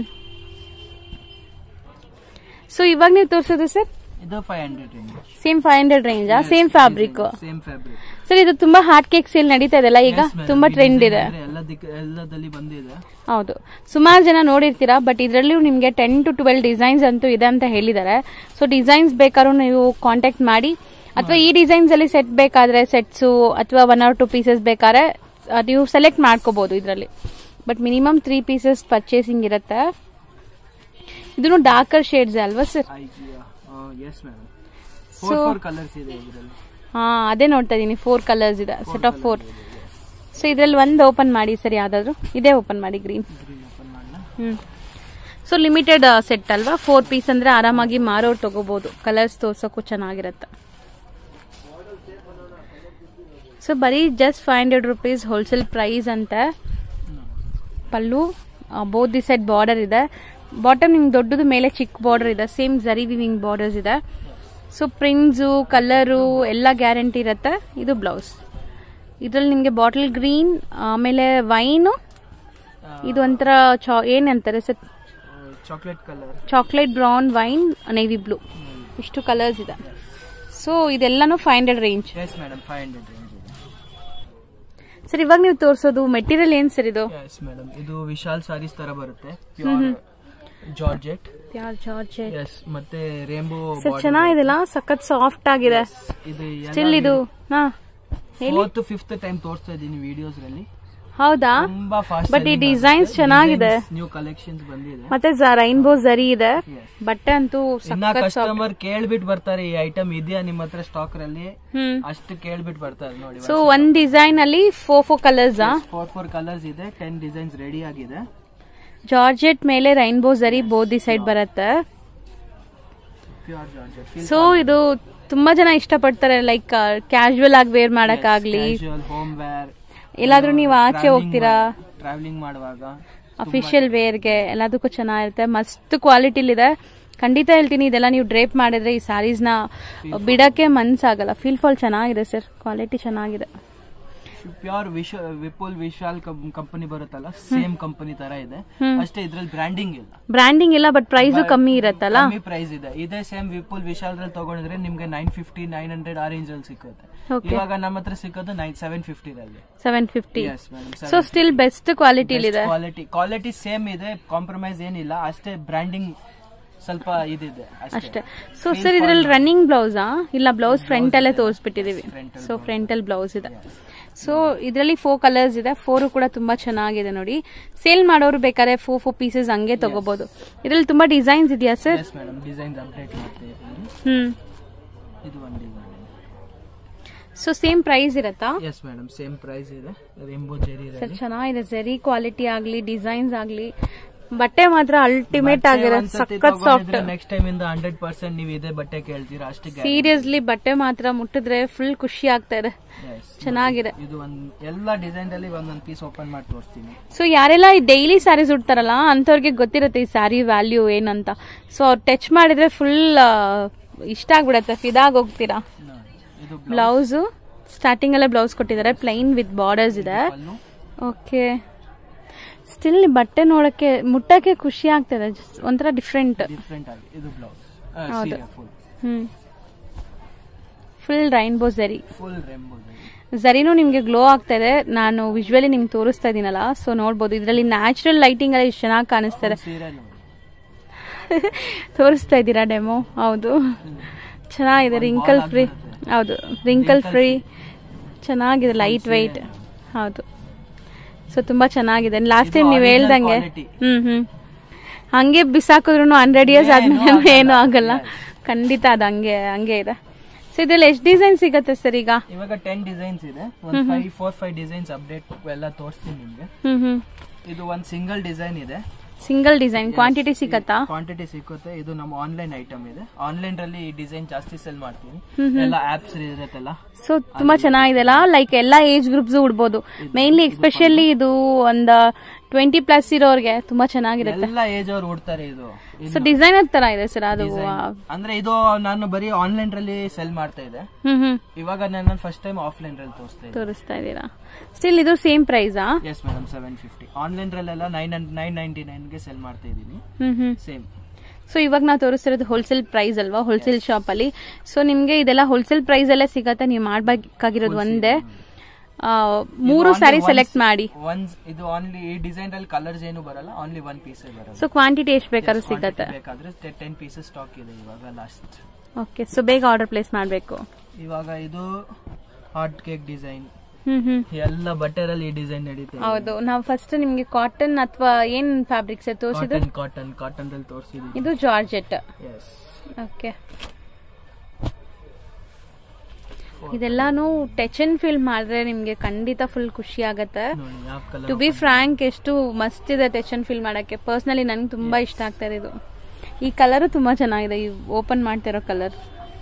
ಸೊ ಇವಾಗ ನೀವು ತೋರಿಸೋದು ಸರ್ ಇದು five hundred range same five hundred ರೇಂಜಾ same fabric same fabric sir ಇದು ತುಂಬಾ ಹಾರ್ಟ್ ಕೇಕ್ ಸೇಲ್ ನಡೀತಾ ಇದೆಲ್ಲ ಈಗ ತುಂಬಾ ಟ್ರೆಂಡ್ ಇದೆ ಎಲ್ಲ ದಿಕ್ಕ ಎಲ್ಲದಲ್ಲಿ ಬಂದಿದೆ ಹೌದು ಸುಮಾರು ಜನ ನೋಡಿರ್ತೀರಾ ಬಟ್ ಇದರಲ್ಲೂ ನಿಮಗೆ ಟೆನ್ ಟು ಟ್ವೆಲ್ ಡಿಸೈನ್ಸ್ ಅಂತೂ ಇದೆ ಅಂತ ಹೇಳಿದ್ದಾರೆ ಸೊ ಡಿಸೈನ್ಸ್ ಬೇಕಾದ್ರೂ ನೀವು ಕಾಂಟ್ಯಾಕ್ಟ್ ಮಾಡಿ ಅಥವಾ ಈ ಡಿಸೈನ್ಸ್ ಅಲ್ಲಿ ಸೆಟ್ ಬೇಕಾದ್ರೆ ಸೆಟ್ಸು ಅಥವಾ ಒನ್ ಆರ್ ಟು ಪೀಸಸ್ ಬೇಕಾದ್ರೆ ಆ, ನೀವು ಸೆಲೆಕ್ಟ್ ಮಾಡ್ಕೋಬಹುದು ಇದರಲ್ಲಿ but minimum three pieces purchasing ಇರುತ್ತೆ ಇದನ್ನು ಡಾರ್ಕರ್ ಶೇಡ್ಸ್ ಅಲ್ವಾ sir yes madam four four colours ಇದೆ ಇದರಲ್ಲಿ ಹಾ ಅದೇ ನೋಡ್ತಾ ಇದೀನಿ ಫೋರ್ ಕಲರ್ಸ್ ಇದೆ ಸೆಟ್ ಆಫ್ ಫೋರ್ ಸೊ ಇದ್ರಲ್ಲಿ ಒಂದು ಓಪನ್ ಮಾಡಿ ಸರ್ ಯಾವ್ದಾದ್ರು ಇದೇ ಓಪನ್ ಮಾಡಿ ಗ್ರೀನ್ ಗ್ರೀನ್ ಓಪನ್ ಮಾಡಲ ಹ್ಮ್ ಸೊ ಲಿಮಿಟೆಡ್ ಸೆಟ್ ಅಲ್ವಾ ಫೋರ್ ಪೀಸ್ ಅಂದ್ರೆ ಆರಾಮಾಗಿ ಮಾರೋರು ತಗೋಬಹುದು ಕಲರ್ಸ್ ತೋರ್ಸೋಕ್ಕೂ ಚೆನ್ನಾಗಿರುತ್ತೆ ಸೊ ಬರೀ just five hundred rupees wholesale price ಅಂತ pallu both the side border ಇದೆ ಬಾಟಮ್ ನಿಮ್ಗೆ ದೊಡ್ಡದು ಮೇಲೆ ಚಿಕ್ಕ ಬಾರ್ಡರ್ ಇದೆ ಸೇಮ್ ಜರಿ ವಿವಿಂಗ್ ಬಾರ್ಡರ್ಸ್ ಇದೆ ಸೊ ಪ್ರಿಂಟ್ಸು ಕಲರು ಎಲ್ಲ ಗ್ಯಾರಂಟಿ ಇರುತ್ತೆ ಇದು ಬ್ಲೌಸ್ ಇದ್ರಲ್ಲಿ ನಿಮಗೆ ಬಾಟಲ್ ಗ್ರೀನ್ ಆಮೇಲೆ ವೈನು ಇದು ಒಂಥರ ಚಾ ಏನಂತಾರೆ sir chocolate colour chocolate brown wine navy blue ಇಷ್ಟು ಕಲರ್ಸ್ ಇದೆ ಸೊ ಇದೆಲ್ಲಾನು five hundred range yes madam five hundred range ಇದೆ ಸರ್ ಇವಾಗ ನೀವು ತೋರಿಸೋದು ಮೆಟೀರಿಯಲ್ ಏನ್ ಸರ್ ಇದು ಎಸ್ ಮೇಡಮ್ ಇದು ವಿಶಾಲ್ ಸಾರೀಸ್ ತರ ಬರುತ್ತೆ ಪ್ಯೂರ್ ಜಾರ್ಜೆಟ್ ಪ್ಯಾರ್ ಜಾರ್ಜ್ ಎಸ್ ಮತ್ತೆ ರೇಂಬೋ ಸರ್ ಚೆನ್ನಾಗಿದೆಲ್ಲ ಸಖತ್ ಸಾಫ್ಟ್ ಆಗಿದೆ ಇದು ಸ್ಟಿಲ್ ಇದು ಹಾ ಹೇಳಿ ಫೋರ್ತ್ ಫಿಫ್ತ್ ಟೈಮ್ ತೋರಿಸ್ತಾ ಇದ್ದೀನಿ ವಿಡಿಯೋಸ್ ರಲ್ಲಿ ಹೌದಾ ತುಂಬಾ ಫಾಸ್ಟ್ ಬಟ್ ಈ ಡಿಸೈನ್ಸ್ ಚೆನ್ನಾಗಿದೆ ನ್ಯೂ ಕಲೆಕ್ಷನ್ಸ್ ಬಂದಿದೆ ಮತ್ತೆ ರೈನ್ಬೋ ಜರಿ ಇದೆ Yes. ಬಟ್ಟೆ ಅಂತೂ ಇನ್ನ ಸಖತ್ ಸಾಫ್ಟ್ ಕಸ್ಟಮರ್ ಕೇಳ್ಬಿಟ್ಟು ಬರ್ತಾರೆ ಈ ಐಟಮ್ ಇದೆಯಾ ನಿಮ್ಮ ಹತ್ರ ಸ್ಟಾಕ್ ರಲ್ಲಿ ಹ್ಮ್ ಅಷ್ಟು ಕೇಳ್ಬಿಟ್ಟು ಬರ್ತಾರೆ ನೋಡಿ ಸೊ ಒಂದ್ ಡಿಸೈನ್ ಅಲ್ಲಿ four four colours four four colours ಇದೆ ಟೆನ್ ಡಿಸೈನ್ಸ್ ರೆಡಿ ಆಗಿದೆ ಜಾರ್ಜೆಟ್ ಮೇಲೆ ರೈನ್ಬೋ ಜರಿ ಬೋದಿ ಸೈಡ್ ಬರುತ್ತೆ ಪ್ಯೂರ್ ಜಾರ್ಜೆಟ್ ಸೊ ಇದು ತುಂಬಾ ಜನ ಇಷ್ಟಪಡ್ತಾರೆ ಲೈಕ್ ಕ್ಯಾಶುವಲ್ ಆಗಿ ವೇರ್ ಮಾಡಕ್ಕಾಗ್ಲಿ ಹೋಮ್ ವೇರ್ ಎಲ್ಲಾದ್ರೂ ನೀವು ಆಚೆ ಹೋಗ್ತೀರಾ ಟ್ರಾವೆಲಿಂಗ್ ಮಾಡುವಾಗ ಅಫಿಷಿಯಲ್ ವೇರ್ಗೆ ಎಲ್ಲದಕ್ಕೂ ಚೆನ್ನಾಗಿರುತ್ತೆ ಮಸ್ತ್ ಕ್ವಾಲಿಟಿಲಿದೆ ಖಂಡಿತ ಹೇಳ್ತೀನಿ ಇದೆಲ್ಲ ನೀವು ಡ್ರೇಪ್ ಮಾಡಿದ್ರೆ ಈ ಸ್ಯಾರೀಸ್ ನ ಬಿಡಕ್ಕೆ ಮನ್ಸಾಗಲ್ಲ ಫೀಲ್ ಫಾಲ್ ಚೆನ್ನಾಗಿದೆ ಸರ್ ಕ್ವಾಲಿಟಿ ಚೆನ್ನಾಗಿದೆ ಪ್ಯೂರ್ ವಿಶ ವಿಪುಲ್ ವಿಶಾಲ್ ಕಂಪನಿ ಬರುತ್ತಲ್ಲ ಸೇಮ್ ಕಂಪನಿ ತರ ಇದೆ ಅಷ್ಟೇ ಇದ್ರಲ್ಲಿ ಬ್ರ್ಯಾಂಡಿಂಗ್ ಇಲ್ಲ ಬ್ರ್ಯಾಂಡಿಂಗ್ ಇಲ್ಲ ಬಟ್ ಪ್ರೈಸು ಕಮ್ಮಿ ಇರತ್ತಲ್ಲ ಕಮ್ಮಿ ಪ್ರೈಸ್ ಇದೆ ಇದೇ ಸೇಮ್ ವಿಪುಲ್ ವಿಶಾಲ್ ರಲ್ಲಿ ತಗೊಂಡಿದ್ರೆ ನಿಮ್ಗೆ ನೈನ್ ಫಿಫ್ಟಿ ನೈನ್ ಹಂಡ್ರೆಡ್ ಆ ರೇಂಜ್ ಅಲ್ಲಿ ಸಿಕ್ಕುತ್ತೆ Okay. ಇವಾಗ ನಮ್ಮ ಹತ್ರ ಸಿಕ್ಕೋದು ನೈನ್ ಸೆವೆನ್ ಫಿಫ್ಟಿ ರಲ್ಲಿ seven fifty yes so still best ಕ್ವಾಲಿಟಿಲಿದೆ ಕ್ವಾಲಿಟಿ ಕ್ವಾಲಿಟಿ ಸೇಮ್ ಇದೆ ಕಾಂಪ್ರಮೈಸ್ ಏನಿಲ್ಲ ಅಷ್ಟೇ ಬ್ರ್ಯಾಂಡಿಂಗ್ ಸ್ವಲ್ಪ ಇದಿದೆ ಅಷ್ಟೇ ಸೊ ಸರ್ ಇದ್ರಲ್ಲಿ ರನ್ನಿಂಗ್ ಬ್ಲೌಸಾ ಇಲ್ಲ ಬ್ಲೌಸ್ ಫ್ರಂಟ್ ಅಲ್ಲೇ ತೋರಿಸ್ಬಿಟ್ಟಿದೀವಿ Front ಸೊ ಫ್ರಂಟ್ ಅಲ್ಲಿ ಬ್ಲೌಸ್ ಇದೆ ಸೊ ಇದರಲ್ಲಿ ಫೋರ್ ಕಲರ್ಸ್ ಇದೆ ಫೋರು ಕೂಡ ತುಂಬಾ ಚೆನ್ನಾಗಿದೆ ನೋಡಿ ಸೇಲ್ ಮಾಡೋರು ಬೇಕಾದ್ರೆ ಫೋರ್ ಫೋರ್ ಪೀಸಸ್ ಹಂಗೆ ತಗೋಬಹುದು ಇದ್ರಲ್ಲಿ ತುಂಬಾ ಡಿಸೈನ್ಸ್ ಇದೆಯಾ sir yes madam design update ಮಾಡ್ತಾ ಇದ್ದೀನಿ ಹ್ಮ್ ಇದು ಒಂದು ಡಿಸೈನ್ ಸೊ ಸೇಮ್ ಪ್ರೈಸ್ ಇರತ್ತಾ ಎಸ್ ಮೇಡಮ್ ಸೇಮ್ ಪ್ರೈಸ್ ಇದೆ ರೇಂಬೋ ಜೆರಿ ಸರ್ ಚೆನ್ನಾಗಿದೆ ಜರಿ ಕ್ವಾಲಿಟಿ ಆಗ್ಲಿ ಡಿಸೈನ್ಸ್ ಆಗ್ಲಿ ಬಟ್ಟೆ ಮಾತ್ರ ಅಲ್ಟಿಮೇಟ್ ಆಗಿರೋ ಸಖತ್ ಸಾಫ್ಟ್ ನೆಕ್ಸ್ಟ್ ಟೈಮ್ ಇಂದ ಹಂಡ್ರೆಡ್ ಪರ್ಸೆಂಟ್ ನೀವು ಇದೇ ಬಟ್ಟೆ ಕೇಳ್ತೀರಾ ಅಷ್ಟು ಸೀರಿಯಸ್ಲಿ ಬಟ್ಟೆ ಮಾತ್ರ ಮುಟ್ಟಿದ್ರೆ ಫುಲ್ ಖುಷಿ ಆಗ್ತಾ ಇದೆ ಚೆನ್ನಾಗಿದೆ ಇದು ಒಂದ್ ಎಲ್ಲ ಡಿಸೈನ್ ಅಲ್ಲಿ ಒಂದೊಂದ್ ಪೀಸ್ ಓಪನ್ ಮಾಡಿ ತೋರಿಸ್ತೀನಿ ಸೊ ಯಾರೆಲ್ಲ ಡೈಲಿ ಸ್ಯಾರೀಸ್ ಉಡ್ತಾರಲ್ಲ ಅಂತವ್ರಿಗೆ ಗೊತ್ತಿರುತ್ತೆ ಈ ಸ್ಯಾರಿ ವ್ಯಾಲ್ಯೂ ಏನಂತ ಸೊ ಅವ್ರು ಟಚ್ ಮಾಡಿದ್ರೆ ಫುಲ್ ಇಷ್ಟ ಆಗ್ಬಿಡತ್ತೆ ಫಿದಾಗ್ ಹೋಗ್ತೀರಾ ಇದು ಬ್ಲೌಸು ಸ್ಟಾರ್ಟಿಂಗ್ ಅಲ್ಲೇ ಬ್ಲೌಸ್ ಕೊಟ್ಟಿದ್ದಾರೆ ಪ್ಲೈನ್ ವಿತ್ ಬಾರ್ಡರ್ಸ್ ಇದೆ ಪಲ್ಲು ಓಕೆ ಸ್ಟಿಲ್ ಬಟ್ಟೆ ನೋಡಕ್ಕೆ ಮುಟ್ಟಕ್ಕೆ ಖುಷಿ ಆಗ್ತದೆ just ಒಂಥರ ಡಿಫ್ರೆಂಟ್ ಡಿಫ್ರೆಂಟ್ ಆಗಿ ಇದು ಬ್ಲೌಸ್ ಸೀರೆ ಫುಲ್ ಹ್ಮ್ full rainbow zari full rainbow ಝರಿನೂ ನಿಮ್ಗೆ ಗ್ಲೋ ಆಗ್ತಾ ಇದೆ ನಾನು ವಿಜುವಲಿ ನಿಮ್ಗೆ ತೋರಿಸ್ತಾ ಇದೀನಲ್ಲ ಸೊ ನೋಡ್ಬೋದು ಇದರಲ್ಲಿ ನ್ಯಾಚುರಲ್ ಲೈಟಿಂಗ್ ಎಲ್ಲ ಇಷ್ಟು ಚೆನ್ನಾಗಿ ಕಾಣಿಸ್ತಾರೆ ಸೀರೆ ನೋಡಿ ತೋರಿಸ್ತಾ ಇದ್ದೀರಾ ಡೆಮೋ ಹೌದು ಚೆನ್ನಾಗಿದೆ ರಿಂಕಲ್ ಫ್ರೀ ಹೌದು ರಿಂಕಲ್ ಫ್ರೀ ಚೆನ್ನಾಗಿದೆ ಲೈಟ್ ವೆಯ್ಟ್ ಹೌದು ಸೊ ತುಂಬಾ ಚೆನ್ನಾಗಿದೆ ಲಾಸ್ಟ್ ಟೈಮ್ ನೀವು original ಹೇಳ್ದಂಗೆ quality. ಹ್ಮ್ ಹ್ಮ್ ಹಂಗೆ ಬಿಸಾಕಿದ್ರು ಹಂಡ್ರೆಡ್ ಇಯರ್ಸ್ ಆದ್ಮೇಲೆ ಏನೂ ಆಗಲ್ಲ ಖಂಡಿತ ಅದು ಹಂಗೆ ಹಂಗೆ ಇದೆ ಸೊ ಇದ್ರಲ್ಲಿ ಎಷ್ಟು ಡಿಸೈನ್ ಸಿಗತ್ತೆ ಸರ್ ಈಗ ಇವಾಗ ಟೆನ್ ಡಿಸೈನ್ಸ್ ಇದೆ ಒಂದ್ five four five designs update ಎಲ್ಲ ತೋರಿಸ್ತೀನಿ ನಿಮ್ಗೆ ಹ್ಮ್ ಹ್ಮ್ ಇದು ಒಂದ್ ಸಿಂಗಲ್ ಡಿಸೈನ್ ಇದೆ ಸಿಂಗಲ್ ಡಿಸೈನ್ ಕ್ವಾಂಟಿಟಿ ಸಿಗತ್ತಾ ಕ್ವಾಂಟಿಟಿ ಸಿಕ್ಕುತ್ತೆ ಇದು ನಮ್ಮ ಆನ್ಲೈನ್ ಐಟಮ್ ಇದೆ ಆನ್ಲೈನ್ ರಲ್ಲಿ ಈ ಡಿಸೈನ್ ಜಾಸ್ತಿ ಸೆಲ್ ಮಾಡ್ತೀನಿ ಎಲ್ಲ ಆಪ್ಸ್ ಇರುತ್ತಲ್ಲ ಸೊ ತುಂಬಾ ಚೆನ್ನಾಗಿದೆಲ್ಲ ಲೈಕ್ ಎಲ್ಲಾ ಏಜ್ ಗ್ರೂಪ್ಸ್ ಉಡ್ಬೋದು ಮೇನ್ಲಿ ಎಸ್ಪೆಷಲಿ ಇದು ಒಂದ್ ಟ್ವೆಂಟಿ ಪ್ಲಸ್ ಇರೋರ್ಗೆ ತುಂಬಾ ಚೆನ್ನಾಗಿರುತ್ತೆ ಎಲ್ಲ ಏಜ್ ಅವ್ರು ಉಡ್ತಾರೆ ಇದು ಇದು ಸೊ ಡಿಸೈನರ್ ತರ ಇದೆ ಸರ್ ಅದು design. ಅಂದ್ರೆ ಇದು ನಾನು ಬರೀ ಆನ್ಲೈನ್ ರಲ್ಲಿ ಸೆಲ್ ಮಾಡ್ತಾ ಇದ್ದೆ ಹ್ಮ್ ಹ್ಮ್ ಇವಾಗ ನಾನು ಫಸ್ಟ್ ಟೈಮ್ ಆಫ್ಲೈನ್ ರಲ್ಲಿ ತೋರಿಸ್ತಾ ಇದ್ದೆ ತೋರಿಸ್ತಾ ಇದ್ದೀರಾ ಸ್ಟಿಲ್ ಇದು ಸೇಮ್ ಪ್ರೈಸಾ yes madam seven fifty online ರಲ್ಲೆಲ್ಲ ನೈನ್ ನೈನ್ ನೈನ್ಟಿ ನೈನ್ ಗೆ ಸೆಲ್ ಮಾಡ್ತಾ ಇದ್ದೀನಿ ಹ್ಮ್ ಹ್ಮ್ ಸೇಮ್ ಸೊ ಇವಾಗ ನಾವು ತೋರಿಸ್ತಿರೋದು ಹೋಲ್ಸೇಲ್ ಪ್ರೈಸ್ ಅಲ್ವಾ ಹೋಲ್ಸೇಲ್ ಶಾಪ್ ಅಲ್ಲಿ ಸೊ ನಿಮ್ಗೆ ಇದೆಲ್ಲ ಹೋಲ್ಸೇಲ್ ಪ್ರೈಸ್ ಅಲ್ಲೇ ಸಿಗತ್ತೆ ನೀವು ಮಾಡ್ಬೇಕಾಗಿರೋದು ಒಂದೇ ಆ, ಮೂರು ಸ್ಯಾರಿ ಸೆಲೆಕ್ಟ್ ಮಾಡಿ ಒನ್ಸ್ ಇದು ಓನ್ಲಿ ಈ ಡಿಸೈನ್ ಅಲ್ಲಿ ಕಲರ್ಸ್ ಏನು ಬರಲ್ಲ ಓನ್ಲಿ ಒನ್ ಪೀಸ್ ಬರಲ್ಲ ಸೊ ಕ್ವಾಂಟಿಟಿ ಎಷ್ಟು ಬೇಕಾದ್ರೂ ಸಿಗತ್ತೆ ಬೇಕಾದ್ರೆ ಟೆನ್ ಪೀಸಸ್ ಸ್ಟಾಕ್ ಇದೆ ಇವಾಗ ಲಾಸ್ಟ್ ಓಕೆ ಸೊ ಬೇಗ ಆರ್ಡರ್ ಪ್ಲೇಸ್ ಮಾಡಬೇಕು ಇವಾಗ ಇದು ಹಾಟ್ ಕೇಕ್ ಡಿಸೈನ್ ಹ್ಮ್ ಹ್ಮ್ ಎಲ್ಲ ಬಟ್ಟೆರಲ್ಲಿ ಈ ಡಿಸೈನ್ ನಡೀತಾ ಹೌದು ನಾವು ಫಸ್ಟ್ ನಿಮ್ಗೆ ಕಾಟನ್ ಅಥವಾ ಏನ್ ಫ್ಯಾಬ್ರಿಕ್ಸ್ ತೋರಿಸಿದ್ದು ಕಾಟನ್ ಕಾಟನ್ ಕಾಟನ್ ಅಲ್ಲಿ ತೋರಿಸಿದೀನಿ ಇದು ಜಾರ್ಜೆಟ್ ಎಸ್ ಓಕೆ ಇದೆಲ್ಲಾನು ಟಚ್ ಅಂಡ್ ಫೀಲ್ ಮಾಡಿದ್ರೆ ನಿಮ್ಗೆ ಖಂಡಿತ ಫುಲ್ ಖುಷಿ ಆಗತ್ತೆ ನೋಡಿ ಯಾವ ಕಲರ್ ಟು ಬಿ ಫ್ರಾಂಕ್ ಎಷ್ಟು ಮಸ್ತ್ ಇದೆ ಟಚ್ ಅಂಡ್ ಫೀಲ್ ಮಾಡಕ್ಕೆ ಪರ್ಸ್ನಲಿ ನನಗೆ ತುಂಬಾ ಇಷ್ಟ ಆಗ್ತಾ ಇದೆ ಇದು ಈ ಕಲರು ತುಂಬಾ ಚೆನ್ನಾಗಿದೆ ಈ ಓಪನ್ ಮಾಡ್ತಿರೋ ಕಲರ್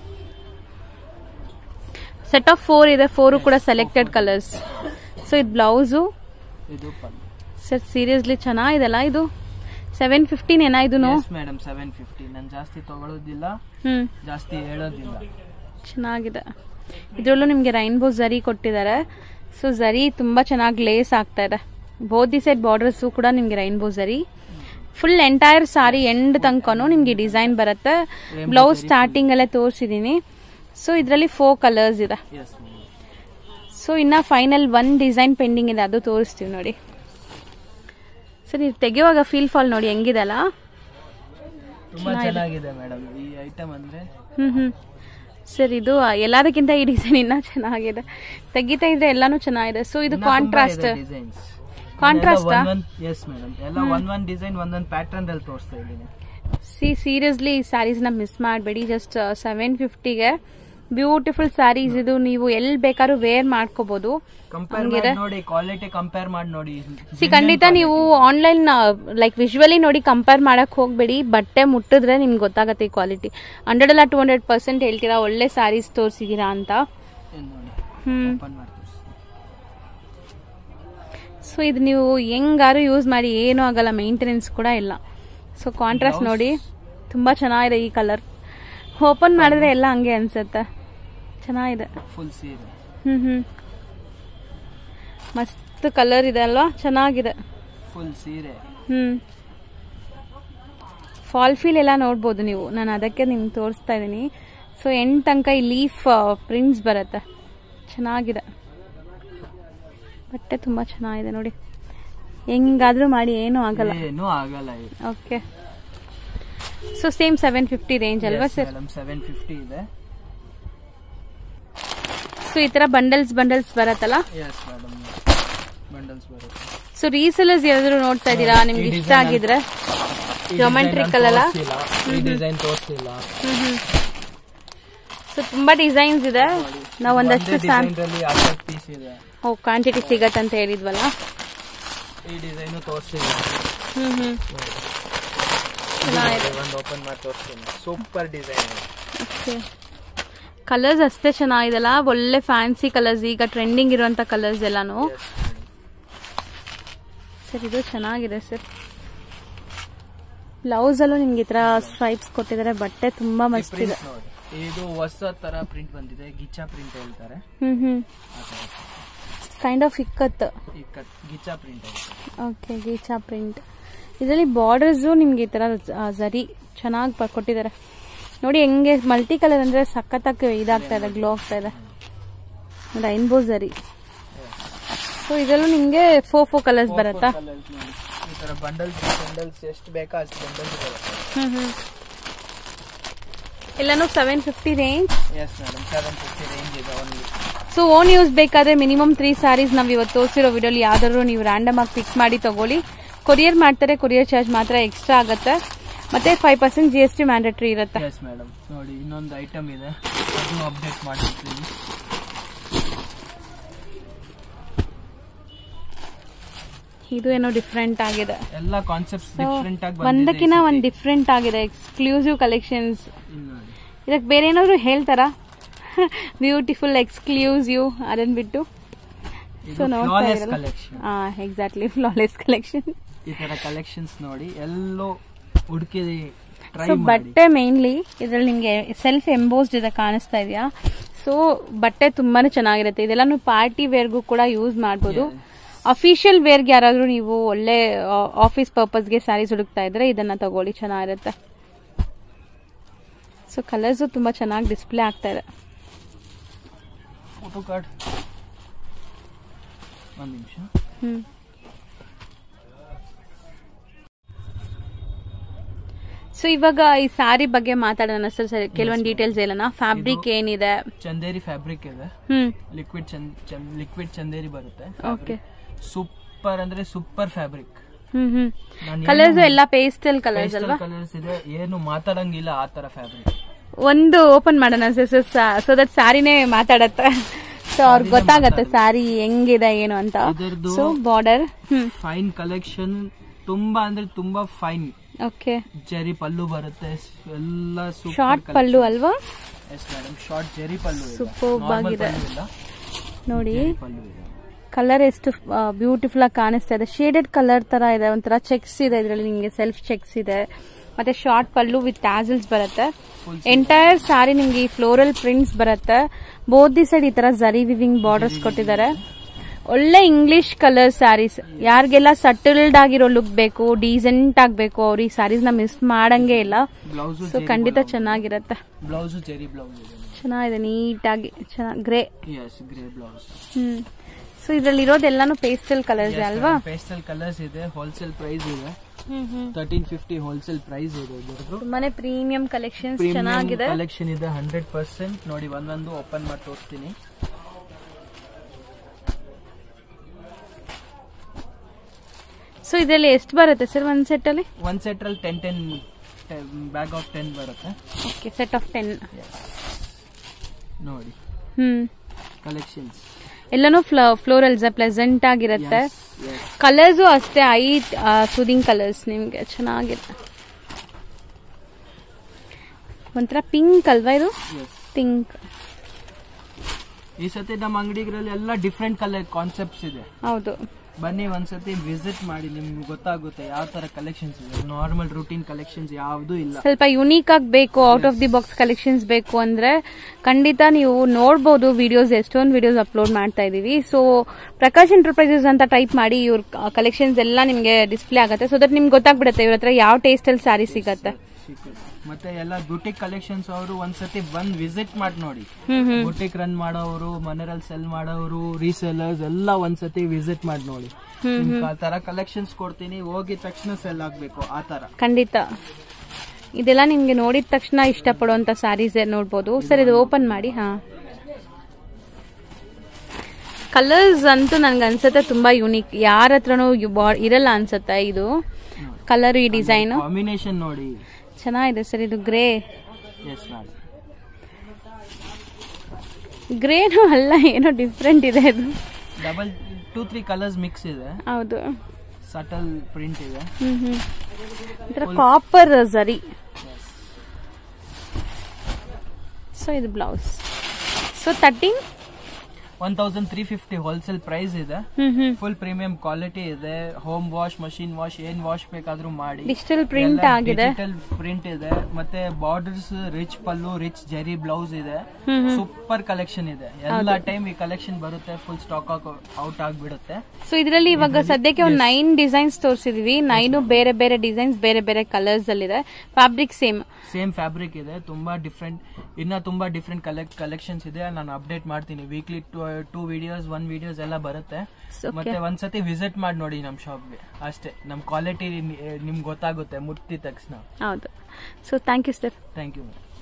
ಸೆಟ್ ಆಫ್ ಫೋರ್ ಇದೆ ಫೋರು ಕೂಡ ಸೆಲೆಕ್ಟೆಡ್ ಕಲರ್ಸ್ ಸೊ ಇದು ಬ್ಲೌಸು ಇದು ಪಲ್ಲು ಸರ್ ಸೀರಿಯಸ್ಲಿ ಚೆನ್ನಾಗಿದೆಲ್ಲ ಇದು ಸೆವೆನ್ ಫಿಫ್ಟೀನ್ ಏನಾ ಇದೂನು ಮೇಡಮ್ ಸೆವೆನ್ ಫಿಫ್ಟಿ ನಾನು ಜಾಸ್ತಿ ತಗೊಳ್ಳೋದಿಲ್ಲ ಹ್ಮ್ ಜಾಸ್ತಿ ಹೇಳೋದಿಲ್ಲ ಚೆನ್ನಾಗಿದೆ ಇದರಲ್ಲೂ ನಿಮಗೆ ರೈನ್ಬೋ ಝರಿ ಕೊಟ್ಟಿದ್ದಾರೆ ಸೊ ಝರಿ ತುಂಬಾ ಚೆನ್ನಾಗಿ ಲೇಸ್ ಆಗ್ತಾ ಇದೆ ಬೋದಿ ಸೈಡ್ ಬಾರ್ಡರ್ಸ್ ಕೂಡ ನಿಮ್ಗೆ rainbow zari full entire sari end ತನಕನೂ ನಿಮ್ಗೆ ಡಿಸೈನ್ ಬರುತ್ತೆ ಬ್ಲೌಸ್ ಸ್ಟಾರ್ಟಿಂಗ್ ಅಲ್ಲೇ ತೋರಿಸಿದೀನಿ ಸೊ ಇದರಲ್ಲಿ ಫೋರ್ ಕಲರ್ಸ್ ಇದೆ ಎಸ್ ಸೊ ಇನ್ನ ಫೈನಲ್ ಒನ್ ಡಿಸೈನ್ ಪೆಂಡಿಂಗ್ ಇದೆ ಅದು ತೋರಿಸ್ತೀವಿ ನೋಡಿ ಸರ್ ನೀವು ತೆಗೆಯುವಾಗ ಫೀಲ್ ಫಾಲ್ ನೋಡಿ ಹೆಂಗಿದೆ ಅಲ್ಲ ತುಂಬಾ ಚೆನ್ನಾಗಿದೆ ಮೇಡಮ್ ಈ ಐಟಮ್ ಅಂದ್ರೆ ಹ್ಮ್ ಹ್ಮ್ ಸರ್ ಇದು ಎಲ್ಲದಕ್ಕಿಂತ ಈ ಡಿಸೈನ್ ಇನ್ನ ಚೆನ್ನಾಗಿದೆ ತೆಗಿತಾ ಇದ್ರೆ ಎಲ್ಲಾನು ಚೆನ್ನಾಗಿದೆ ಸೊ ಇದು ಕಾಂಟ್ರಾಸ್ಟ್ ಡಿಸೈನ್ಸ್ Contrast ಆ? ಎಸ್ ಮೇಡಮ್ ಎಲ್ಲ ಒಂದ್ ಒಂದ್ ಡಿಸೈನ್ ಒಂದೊಂದ್ ಪ್ಯಾಟರ್ನ್ ಅಲ್ಲಿ ತೋರಿಸ್ತಾ ಇದ್ದೀನಿ ಸಿ ಸೀರಿಯಸ್ಲಿ ಈ ಸ್ಯಾರೀಸ್ ನ ಮಿಸ್ ಮಾಡಬೇಡಿ ಜಸ್ಟ್ ಸೆವೆನ್ ಫಿಫ್ಟಿಗೆ ಬ್ಯೂಟಿಫುಲ್ ಸ್ಯಾರೀಸ್ ಇದು ನೀವು ಎಲ್ಲಿ ಬೇಕಾದ್ರೂ ವೇರ್ ಮಾಡ್ಕೋಬಹುದು ಕಂಪೇರ್ ಮಾಡಿ ನೋಡಿ ಕ್ವಾಲಿಟಿ ಕಂಪೇರ್ ಮಾಡಿ ನೋಡಿ ಸಿ ಖಂಡಿತ ನೀವು ಆನ್ಲೈನ್ ಲೈಕ್ ವಿಜುವಲಿ ನೋಡಿ ಕಂಪೇರ್ ಮಾಡಕ್ ಹೋಗ್ಬೇಡಿ ಬಟ್ಟೆ ಮುಟ್ಟಿದ್ರೆ ನಿಮ್ಗೆ ಗೊತ್ತಾಗತ್ತೆ ಈ ಕ್ವಾಲಿಟಿ ಹಂಡ್ರೆಡ್ ಅಲ್ಲ ಟೂ ಹಂಡ್ರೆಡ್ ಪರ್ಸೆಂಟ್ ಹೇಳ್ತೀರಾ ಒಳ್ಳೆ ಸ್ಯಾರೀಸ್ ತೋರಿಸಿದೀರಾ ಅಂತ ಏನ್ ನೋಡಿ ಹ್ಮ್ ಓಪನ್ ಮಾಡಿ ತೋರಿಸಿ ಸೊ ಇದು ನೀವು ಹೆಂಗಾರು ಯೂಸ್ ಮಾಡಿ ಏನೂ ಆಗಲ್ಲ ಮೇಂಟೆನೆನ್ಸ್ ಕೂಡ ಇಲ್ಲ ಸೊ ಕಾಂಟ್ರಾಸ್ಟ್ ನೋಡಿ ತುಂಬಾ ಚೆನ್ನಾಗಿದೆ ಈ ಕಲರ್ ಓಪನ್ ಮಾಡಿದ್ರೆ ಎಲ್ಲ ಹಂಗೆ ಅನ್ಸುತ್ತೆ ಚೆನ್ನಾಗಿದೆ ಫುಲ್ ಸೀರೆ ಹ್ಮ್ ಹ್ಮ್ ಮಸ್ತ್ ಕಲರ್ ಇದೆ ಅಲ್ವಾ ಚೆನ್ನಾಗಿದೆ ಫುಲ್ ಸೀರೆ ಹ್ಮ್ ಫಾಲ್ ಫೀಲ್ ಎಲ್ಲ ನೋಡ್ಬೋದು ನೀವು ನಾನು ಅದಕ್ಕೆ ನಿಮ್ಗೆ ತೋರಿಸ್ತಾ ಇದ್ದೀನಿ ಸೊ ಎಂಡ್ ತನಕ ಈ ಲೀಫ್ ಪ್ರಿಂಟ್ಸ್ ಬರುತ್ತೆ ಚೆನ್ನಾಗಿದೆ ಬಟ್ಟೆ ತುಂಬಾ ಚೆನ್ನಾಗಿದೆ ನೋಡಿ ಹೆಂಗಾದ್ರೂ ಮಾಡಿ ಏನೂ ಆಗಲ್ಲ ಏನೂ ಆಗಲ್ಲ ಇದು okay so same seven fifty range ಅಲ್ವಾ ಸರ್ ಮೇಡಮ್ ಸೆವೆನ್ ಫಿಫ್ಟಿ ಇದೆ ಸೊ ಈ ತರ ಬಂಡಲ್ಸ್ ಬಂಡಲ್ಸ್ ಬರತ್ತಲ್ಲ ಎಸ್ ಮೇಡಮ್ ಬಂಡಲ್ಸ್ ಬರುತ್ತೆ ಸೊ ರೀಸೆಲರ್ಸ್ ಯಾರಾದ್ರೂ ನೋಡ್ತಾ ಇದ್ದೀರಾ ನಿಮ್ಗೆ ಇಷ್ಟ ಆಗಿದ್ರೆ Geometrical ಅಲ್ಲ? ಈ ಡಿಸೈನ್ ತೋರಿಸಿಲ್ಲ ಸೊ ತುಂಬಾ ಡಿಸೈನ್ಸ್ ಇದೆ ನಾವು ಒಂದಷ್ಟು ಸ್ಯಾಮ್ ಡಿಸೈನ್ ಅಲ್ಲಿ ಅರ್ಧಕ್ಕೆ ಪೀಸ್ ಇದೆ ಓ ಕ್ವಾಂಟಿಟಿ ಸಿಗತ್ತೆ ಅಂತ ಹೇಳಿದ್ವಲ್ಲ ಈ ಡಿಸೈನು ತೋರಿಸಿಲ್ಲ ಹ್ಮ್ ಹ್ಮ್ ಚೆನ್ನಾಗಿದೆ ಒಂದು ಓಪನ್ ಮಾಡಿ ತೋರಿಸ್ತೀನಿ ಸೂಪರ್ ಡಿಸೈನ್ ಓಕೆ ಕಲರ್ಸ್ ಅಷ್ಟೇ ಚೆನ್ನಾಗಿದೆಲ್ಲ ಒಳ್ಳೆ ಫ್ಯಾನ್ಸಿ ಕಲರ್ಸ್ ಈಗ ಟ್ರೆಂಡಿಂಗ್ ಇರುವಂತ ಕಲರ್ಸ್ ಎಲ್ಲಾನು ಸರ್ ಇದು ಚೆನ್ನಾಗಿದೆ ಸರ್ ಬ್ಲೌಸ್ ಅಲ್ಲೂ ನಿಮ್ಗೆ ಈ ತರ ಸ್ಟ್ರೈಪ್ಸ್ ಕೊಟ್ಟಿದ್ದಾರೆ ಬಟ್ಟೆ ತುಂಬಾ ಮಸ್ತ್ ಇದೆ ನೋಡಿ ಇದು ಹೊಸ ತರ ಪ್ರಿಂಟ್ ಬಂದಿದೆ ಗಿಚ್ಚಾ ಪ್ರಿಂಟ್ ಹೇಳ್ತಾರೆ ಹ್ಮ್ ಹ್ಮ್ ಆ ತರ ಕೈಂಡ್ ಆಫ್ ಇಕ್ಕತ್ ಈ ಕಟ್ ಗಿಚ್ಚಾ ಪ್ರಿಂಟ್ ಹೇಳ್ತಾರೆ ಓಕೆ ಗೀಚಾ ಪ್ರಿಂಟ್ ಇದರಲ್ಲಿ ಬಾರ್ಡರ್ಸು ನಿಮ್ಗೆ ಈ ತರ ಆ, ಜರಿ ಚೆನ್ನಾಗಿ ಕೊಟ್ಟಿದ್ದಾರೆ ನೋಡಿ ಹೆಂಗೆ ಮಲ್ಟಿ ಕಲರ್ ಅಂದ್ರೆ ಸಖತ್ತಾಗಿ ಇದಾಗ್ತಾ ಇದೆ ಗ್ಲೋ ಆಗ್ತಾ ಇದೆ ರೈನ್ಬೋ ಜರಿ ಸೊ ಇದರಲ್ಲೂ ನಿಮ್ಗೆ ಫೋ ಫೋ ಕಲರ್ಸ್ ಬರುತ್ತಾ Colours ನೋಡಿ. ಈ ತರ ಬಂಡಲ್ಸ್ ಬಂಡಲ್ಸ್ ಎಷ್ಟು ಬೇಕಾ ಅಷ್ಟು ಬಂಡಲ್ಸ್ ಬರುತ್ತೆ ಹ್ಮ್ ಹ್ಮ್ ಎಲ್ಲಾನು seven fifty range yes madam seven fifty range ಇದೆ ಓನ್ಲಿ ಸೊ ಓನ್ ಯೂಸ್ ಬೇಕಾದ್ರೆ ಮಿನಿಮಮ್ ತ್ರೀ ಸ್ಯಾರೀಸ್ ನಾವು ಇವತ್ತು ತೋರಿಸಿರೋ ವಿಡಿಯೋಲಿ ಯಾವ್ದಾದ್ರು ನೀವು ರ್ಯಾಂಡಮ್ ಆಗಿ ಪಿಕ್ ಮಾಡಿ ತಗೊಳ್ಳಿ ಕೊರಿಯರ್ ಮಾಡ್ತಾರೆ ಕೊರಿಯರ್ ಚಾರ್ಜ್ ಮಾತ್ರ ಎಕ್ಸ್ಟ್ರಾ ಆಗುತ್ತೆ ಮತ್ತೆ five percent G S T mandatory ಇರುತ್ತೆ ಎಸ್ ಮೇಡಮ್ ನೋಡಿ ಇನ್ನೊಂದು ಐಟಮ್ ಇದೆ ಅದು ಅಪ್ಡೇಟ್ ಮಾಡಿರ್ತೀನಿ ಇದು ಏನೋ ಡಿಫ್ರೆಂಟ್ ಆಗಿದೆ ಎಲ್ಲ ಕಾನ್ಸೆಪ್ಟ್ ಡಿಫ್ರೆಂಟ್ ಆಗಿ ಒಂದಕ್ಕಿಂತ ಒಂದ್ ಡಿಫ್ರೆಂಟ್ ಆಗಿದೆ ಎಕ್ಸ್ಕ್ಲೂಸಿವ್ ಕಲೆಕ್ಷನ್ಸ್ ಇಲ್ಲಿ ನೋಡಿ ಇದಕ್ಕೆ ಬೇರೆ ಏನಾದ್ರು ಹೇಳ್ತಾರಾ ಬ್ಯೂಟಿಫುಲ್ ಎಕ್ಸ್ಕ್ಲೂಸಿವ್ ಅದನ್ನ ಬಿಟ್ಟು ಸೊ ನೋಡ್ತಾ ಫ್ಲಾಲೆಸ್ ಇರಲ್ಲ ಕಲೆಕ್ಷನ್ ಹಾ ಎಕ್ಸಾಕ್ಟ್ಲಿ ಫ್ಲಾಲೆಸ್ ಕಲೆಕ್ಷನ್ ಈ ತರ ಕಲೆಕ್ಷನ್ಸ್ ನೋಡಿ ಎಲ್ಲೋ ಹುಡುಕಿ ಟ್ರೈ ಸೊ ಮಾಡಿ ಬಟ್ಟೆ ಮೇನ್ಲಿ ಇದ್ರಲ್ಲಿ ನಿಮ್ಗೆ ಸೆಲ್ಫ್ ಎಂಬೋಸ್ಡ್ ಇದೆ ಕಾಣಿಸ್ತಾ ಇದೆಯಾ ಸೊ ಬಟ್ಟೆ ತುಂಬಾನೇ ಚೆನ್ನಾಗಿರುತ್ತೆ ಇದೆಲ್ಲ ನೀವು ಪಾರ್ಟಿ ವೇರ್ಗೂ ಕೂಡ ಯೂಸ್ ಮಾಡ್ಬೋದು ಅಫಿಷಿಯಲ್ ವೇರ್ಗೆ ಯಾರಾದ್ರೂ ನೀವು ಒಳ್ಳೆ ಆಫೀಸ್ ಪರ್ಪಸ್ಗೆ ಸ್ಯಾರೀಸ್ ಹುಡುಕ್ತಾ ಇದ್ರೆ ಇದನ್ನ ತಗೊಳ್ಳಿ ಚೆನ್ನಾಗಿರುತ್ತೆ ಸೊ ಕಲರ್ಸು ತುಂಬಾ ಚೆನ್ನಾಗಿ ಡಿಸ್ಪ್ಲೇ ಆಗ್ತಾ ಇದೆ ಫೋಟೋ ಕಾರ್ಡ್ ಒಂದು ನಿಮಿಷ ಹ್ಮ್ ಸೊ ಇವಾಗ ಈ ಸ್ಯಾರಿ ಬಗ್ಗೆ ಮಾತಾಡೋಣ ಸರ್ ಸರ್ ಕೆಲವೊಂದು ಡೀಟೇಲ್ಸ್ ಹೇಳೋಣ ಫ್ಯಾಬ್ರಿಕ್ ಏನಿದೆ ಚಂದೇರಿ ಫ್ಯಾಬ್ರಿಕ್ ಇದೆ ಹ್ಮ್ ಲಿಕ್ವಿಡ್ ಚಂದ್ ಲಿಕ್ವಿಡ್ ಚಂದೇರಿ ಬರುತ್ತೆ ಓಕೆ ಸೂಪರ್ ಅಂದ್ರೆ ಸೂಪರ್ ಫ್ಯಾಬ್ರಿಕ್ ಹ್ಮ್ ಹ್ಮ್ ನಾನು ಕಲರ್ಸ್ ಎಲ್ಲ ಪೇಸ್ಟಲ್ ಕಲರ್ಸ್ ಅಲ್ವಾ ಕಲರ್ಸ್ ಇದೆ ಏನು ಮಾತಾಡಂಗಿಲ್ಲ ಆ ತರ ಫ್ಯಾಬ್ರಿಕ್ ಒಂದು ಓಪನ್ ಮಾಡೋಣ ಸರ್ ಸೊ ದಟ್ ಸ್ಯಾರಿನೇ ಮಾತಾಡತ್ತೆ ಸೊ ಅವ್ರಿಗೆ ಗೊತ್ತಾಗತ್ತೆ ಸ್ಯಾರಿ ಹೆಂಗಿದೆ ಏನು ಅಂತ ಇದ್ರದ್ದು ಸೊ ಬಾರ್ಡರ್ ಹ್ಮ್ ಫೈನ್ ಕಲೆಕ್ಷನ್ ತುಂಬಾ ಅಂದ್ರೆ ತುಂಬಾ ಫೈನ್ ಓಕೆ ಜೆರಿ ಪಲ್ಲು ಬರುತ್ತೆ ಎಲ್ಲ ಸೂಪರ್ ಶಾರ್ಟ್ ಪಲ್ಲು ಅಲ್ವಾ yes madam short zari pallu ಇದೆ Superb Normal ಆಗಿದೆ. ಪಲ್ಲು ಇಲ್ಲ ನೋಡಿ ಜೆರಿ ಪಲ್ಲು ಇದೆ ಕಲರ್ ಎಷ್ಟು ಬ್ಯೂಟಿಫುಲ್ ಆಗಿ ಕಾಣಿಸ್ತಾ ಇದೆ ಶೇಡೆಡ್ ಕಲರ್ ತರ ಇದೆ ಒಂಥರ ಚೆಕ್ಸ್ ಇದೆ ಇದರಲ್ಲಿ ನಿಮಗೆ ಸೆಲ್ಫ್ ಚೆಕ್ಸ್ ಇದೆ ಮತ್ತೆ ಶಾರ್ಟ್ ಪಲ್ಲು ವಿತ್ ಟ್ಯಾಸಲ್ಸ್ ಬರುತ್ತೆ ಎಂಟೈರ್ ಸ್ಯಾರಿ ನಿಮ್ಗೆ ಈ ಫ್ಲೋರಲ್ ಪ್ರಿಂಟ್ಸ್ ಬರುತ್ತೆ ಬೋತ್ ದಿ ಸೈಡ್ ಈ ತರ ಜರಿ ವಿವಿಂಗ್ ಬಾರ್ಡರ್ಸ್ ಕೊಟ್ಟಿದ್ದಾರೆ ಒಳ್ಳೆ ಇಂಗ್ಲಿಷ್ ಕಲರ್ ಸ್ಯಾರೀಸ್ ಯಾರಿಗೆಲ್ಲ ಸಟಲ್ಡ್ ಆಗಿರೋ ಲುಕ್ ಬೇಕು ಡೀಸೆಂಟ್ ಆಗ್ಬೇಕು ಅವ್ರು ಈ ಸ್ಯಾರೀಸ್ ನ ಮಿಸ್ ಮಾಡಂಗೆ ಇಲ್ಲ ಬ್ಲೌಸು ಸೊ ಖಂಡಿತ ಚೆನ್ನಾಗಿರತ್ತೆ ಬ್ಲೌಸು ಜೆರಿ ಬ್ಲೌಸ್ ಇದೆ ಚೆನ್ನಾಗಿದೆ ನೀಟಾಗಿ ಚೆನ್ನಾಗಿ grey yes grey blouse hmm so ಇದ್ರಲ್ಲಿ ಇರೋದೆಲ್ಲಾನು ಪೇಸ್ಟಲ್ ಕಲರ್ಸ್ ಅಲ್ವಾ ಪೇಸ್ಟಲ್ ಕಲರ್ಸ್ ಇದೆ ಹೋಲ್ಸೇಲ್ ಪ್ರೈಸ್ ಇದೆ hmm hmm thirteen fifty wholesale price ಇದೆ ಇದ್ರದ್ದು ತುಂಬಾನೇ ಪ್ರೀಮಿಯಂ ಕಲೆಕ್ಷನ್ಸ್ ಚೆನ್ನಾಗಿದೆ ಕಲೆಕ್ಷನ್ ಇದೆ ಹಂಡ್ರೆಡ್ ಪರ್ಸೆಂಟ್ ನೋಡಿ ಒಂದೊಂದು ಓಪನ್ ಮಾಡಿ ತೋರಿಸ್ತೀನಿ ಸೊ ಇದರಲ್ಲಿ ಎಷ್ಟು ಬರುತ್ತೆ ಸರ್ ಒಂದ್ ಸೆಟ್ ಅಲ್ಲಿ ಒಂದ್ ಸೆಟ್ ಅಲ್ಲಿ ten ten bag of ten ಬರುತ್ತೆ ಓಕೆ ಸೆಟ್ ಆಫ್ ಟೆನ್ ನೋಡಿ ಹ್ಮ್ ಕಲೆಕ್ಷನ್ಸ್ ಎಲ್ಲಾನು ಫ್ಲೋರಲ್ಸ್ ಪ್ಲೆಸೆಂಟ್ ಆಗಿರುತ್ತೆ ಕಲರ್ಸು ಅಷ್ಟೇ ಐ ಸೂದಿಂಗ್ ಕಲರ್ಸ್ ನಿಮ್ಗೆ ಚೆನ್ನಾಗಿದೆ ಒಂಥರ ಪಿಂಕ್ ಅಲ್ವಾ ಇದು ಪಿಂಕ್ ಈ ಸತಿ ನಮ್ಮ ಅಂಗಡಿಗಳಲ್ಲಿ ಎಲ್ಲ ಡಿಫ್ರೆಂಟ್ ಕಲರ್ ಕಾನ್ಸೆಪ್ಟ್ಸ್ ಇದೆ ಹೌದು ಬನ್ನಿ ಒಂದ್ಸತಿ ವಿಸಿಟ್ ಮಾಡಿ ನಿಮ್ಗೆ ಗೊತ್ತಾಗುತ್ತೆ ಯಾವ ತರ ಕಲೆಕ್ಷನ್ಸ್ ಇದೆ ನಾರ್ಮಲ್ ರೂಟೀನ್ ಕಲೆಕ್ಷನ್ಸ್ ಯಾವ್ದು ಇಲ್ಲ ಸ್ವಲ್ಪ ಯುನೀಕ್ ಆಗಿ ಬೇಕು out of the box collections ಬೇಕು ಅಂದ್ರೆ ಖಂಡಿತ ನೀವು ನೋಡ್ಬೋದು ವಿಡಿಯೋಸ್ ಎಷ್ಟೊಂದು ವಿಡಿಯೋಸ್ ಅಪ್ಲೋಡ್ ಮಾಡ್ತಾ ಇದೀವಿ ಸೊ ಪ್ರಕಾಶ್ ಎಂಟರ್ಪ್ರೈಸಸ್ ಅಂತ ಟೈಪ್ ಮಾಡಿ ಇವ್ರ ಕಲೆಕ್ಷನ್ಸ್ ಎಲ್ಲ ನಿಮ್ಗೆ ಡಿಸ್ಪ್ಲೇ ಆಗುತ್ತೆ ಸೊ ದಟ್ ನಿಮ್ಗೆ ಗೊತ್ತಾಗ್ಬಿಡುತ್ತೆ ಇವ್ರ ಹತ್ರ ಯಾವ ಟೇಸ್ಟ್ ಅಲ್ಲಿ ಸ್ಯಾರಿ ಸಿಗತ್ತೆ ಸಿಕ್ಕುತ್ತೆ. ಮತ್ತೆ ಎಲ್ಲ ಬ್ಯೂಟಿಕ್ ಕಲೆಕ್ಷನ್ಸ್ ಅವರು ಒಂದ್ಸತಿ ಬಂದ್ ವಿಸಿಟ್ ಮಾಡಿ ನೋಡಿ ಹ್ಮ್ ಹ್ಮ್ ಬುಟಿಕ್ ರನ್ ಮಾಡೋರು ಮನೆಯಲ್ಲಿ ಸೆಲ್ ಮಾಡೋರು ರೀಸೇಲರ್ಸ್ ಎಲ್ಲ ಒಂದ್ಸತಿ ವಿಸಿಟ್ ಮಾಡಿ ನೋಡಿ ನಿಮ್ಗೆ ಆ ತರ ಕಲೆಕ್ಷನ್ಸ್ ಕೊಡ್ತೀನಿ ಹೋಗಿದ ತಕ್ಷಣ ಸೆಲ್ ಆಗ್ಬೇಕು ಆ ತರ ಖಂಡಿತ ಇದೆಲ್ಲ ನಿಮ್ಗೆ ನೋಡಿದ ತಕ್ಷಣ ಇಷ್ಟಪಡುವಂತ ಸ್ಯಾರೀಸ್ ನೋಡ್ಬೋದು ಸರ್ ಇದು ಓಪನ್ ಮಾಡಿ ಹಾ ಕಲರ್ಸ್ ಅಂತೂ ನನ್ಗೆ ಅನ್ಸುತ್ತೆ ತುಂಬಾ ಯುನೀಕ್ ಯಾರ ಹತ್ರನೂ ಯು- ಬಾ- ಇರಲ್ಲ ಅನ್ಸುತ್ತೆ ಇದು ಕಲರ್ ಈ ಡಿಸೈನ್ ಕಾಂಬಿನೇಷನ್ ನೋಡಿ ಚೆನ್ನಾಗಿದೆ ಸರ್ ಇದು ಗ್ರೇ ಎಸ್ ಮೇಡಮ್ ಗ್ರೇನು ಅಲ್ಲ ಏನೋ ಡಿಫ್ರೆಂಟ್ ಇದೆ ಇದು double two three colours mix ಇದೆ ಹೌದು ಸಟಲ್ ಪ್ರಿಂಟ್ ಇದೆ ಹ್ಮ್ ಹ್ಮ್ ಇದರ ಕಾಪರ್ ಝರಿ ಸೊ ಇದು blouse so thirteen one thousand three fifty wholesale price ಇದೆ hmm hmm full premium quality ಇದೆ ಹೋಮ್ ವಾಶ್ ಮಷಿನ್ ವಾಶ್ ಏನ್ ವಾಶ್ ಬೇಕಾದ್ರೂ ಮಾಡಿ ಡಿಜಿಟಲ್ ಪ್ರಿಂಟ್ ಆಗಿದೆ ಡಿಜಿಟಲ್ ಪ್ರಿಂಟ್ ಇದೆ ಮತ್ತೆ borders rich pallu rich zari blouse ಇದೆ ಸೂಪರ್ ಕಲೆಕ್ಷನ್ ಇದೆ ಎಲ್ಲ ಟೈಮ್ ಈ ಕಲೆಕ್ಷನ್ ಬರುತ್ತೆ ಫುಲ್ ಸ್ಟಾಕ್ ಔಟ್ ಆಗ್ಬಿಡುತ್ತೆ ಸೊ ಇದರಲ್ಲಿ ಇವಾಗ ಸದ್ಯಕ್ಕೆ ಒಂದು ನೈನ್ ಡಿಸೈನ್ಸ್ ತೋರಿಸಿದೀವಿ ನೈನು ಬೇರೆ ಬೇರೆ ಡಿಸೈನ್ಸ್ ಬೇರೆ ಬೇರೆ ಕಲರ್ಸ್ ಅಲ್ಲಿದೆ ಫ್ಯಾಬ್ರಿಕ್ ಸೇಮ್ ಸೇಮ್ ಫ್ಯಾಬ್ರಿಕ್ ಇದೆ ತುಂಬಾ ಡಿಫ್ರೆಂಟ್ ಇನ್ನ ತುಂಬಾ ಡಿಫ್ರೆಂಟ್ ಕಲೆಕ್ಟ್ ಕಲೆಕ್ಷನ್ಸ್ ಇದೆ ನಾನು ಅಪ್ಡೇಟ್ ಮಾಡ್ತೀನಿ weekly two videos one videos ಎಲ್ಲ ಬರುತ್ತೆ Okay. ಮತ್ತೆ ಒಂದ್ಸತಿ ವಿಸಿಟ್ ಮಾಡಿ ನೋಡಿ ನಮ್ ಶಾಪ್ಗೆ ಅಷ್ಟೇ ನಮ್ ಕ್ವಾಲಿಟಿ ನಿಮ್ಗೆ ಗೊತ್ತಾಗುತ್ತೆ ಮುಟ್ಟಿದ ತಕ್ಷಣ ಹೌದು so thank you sir thank you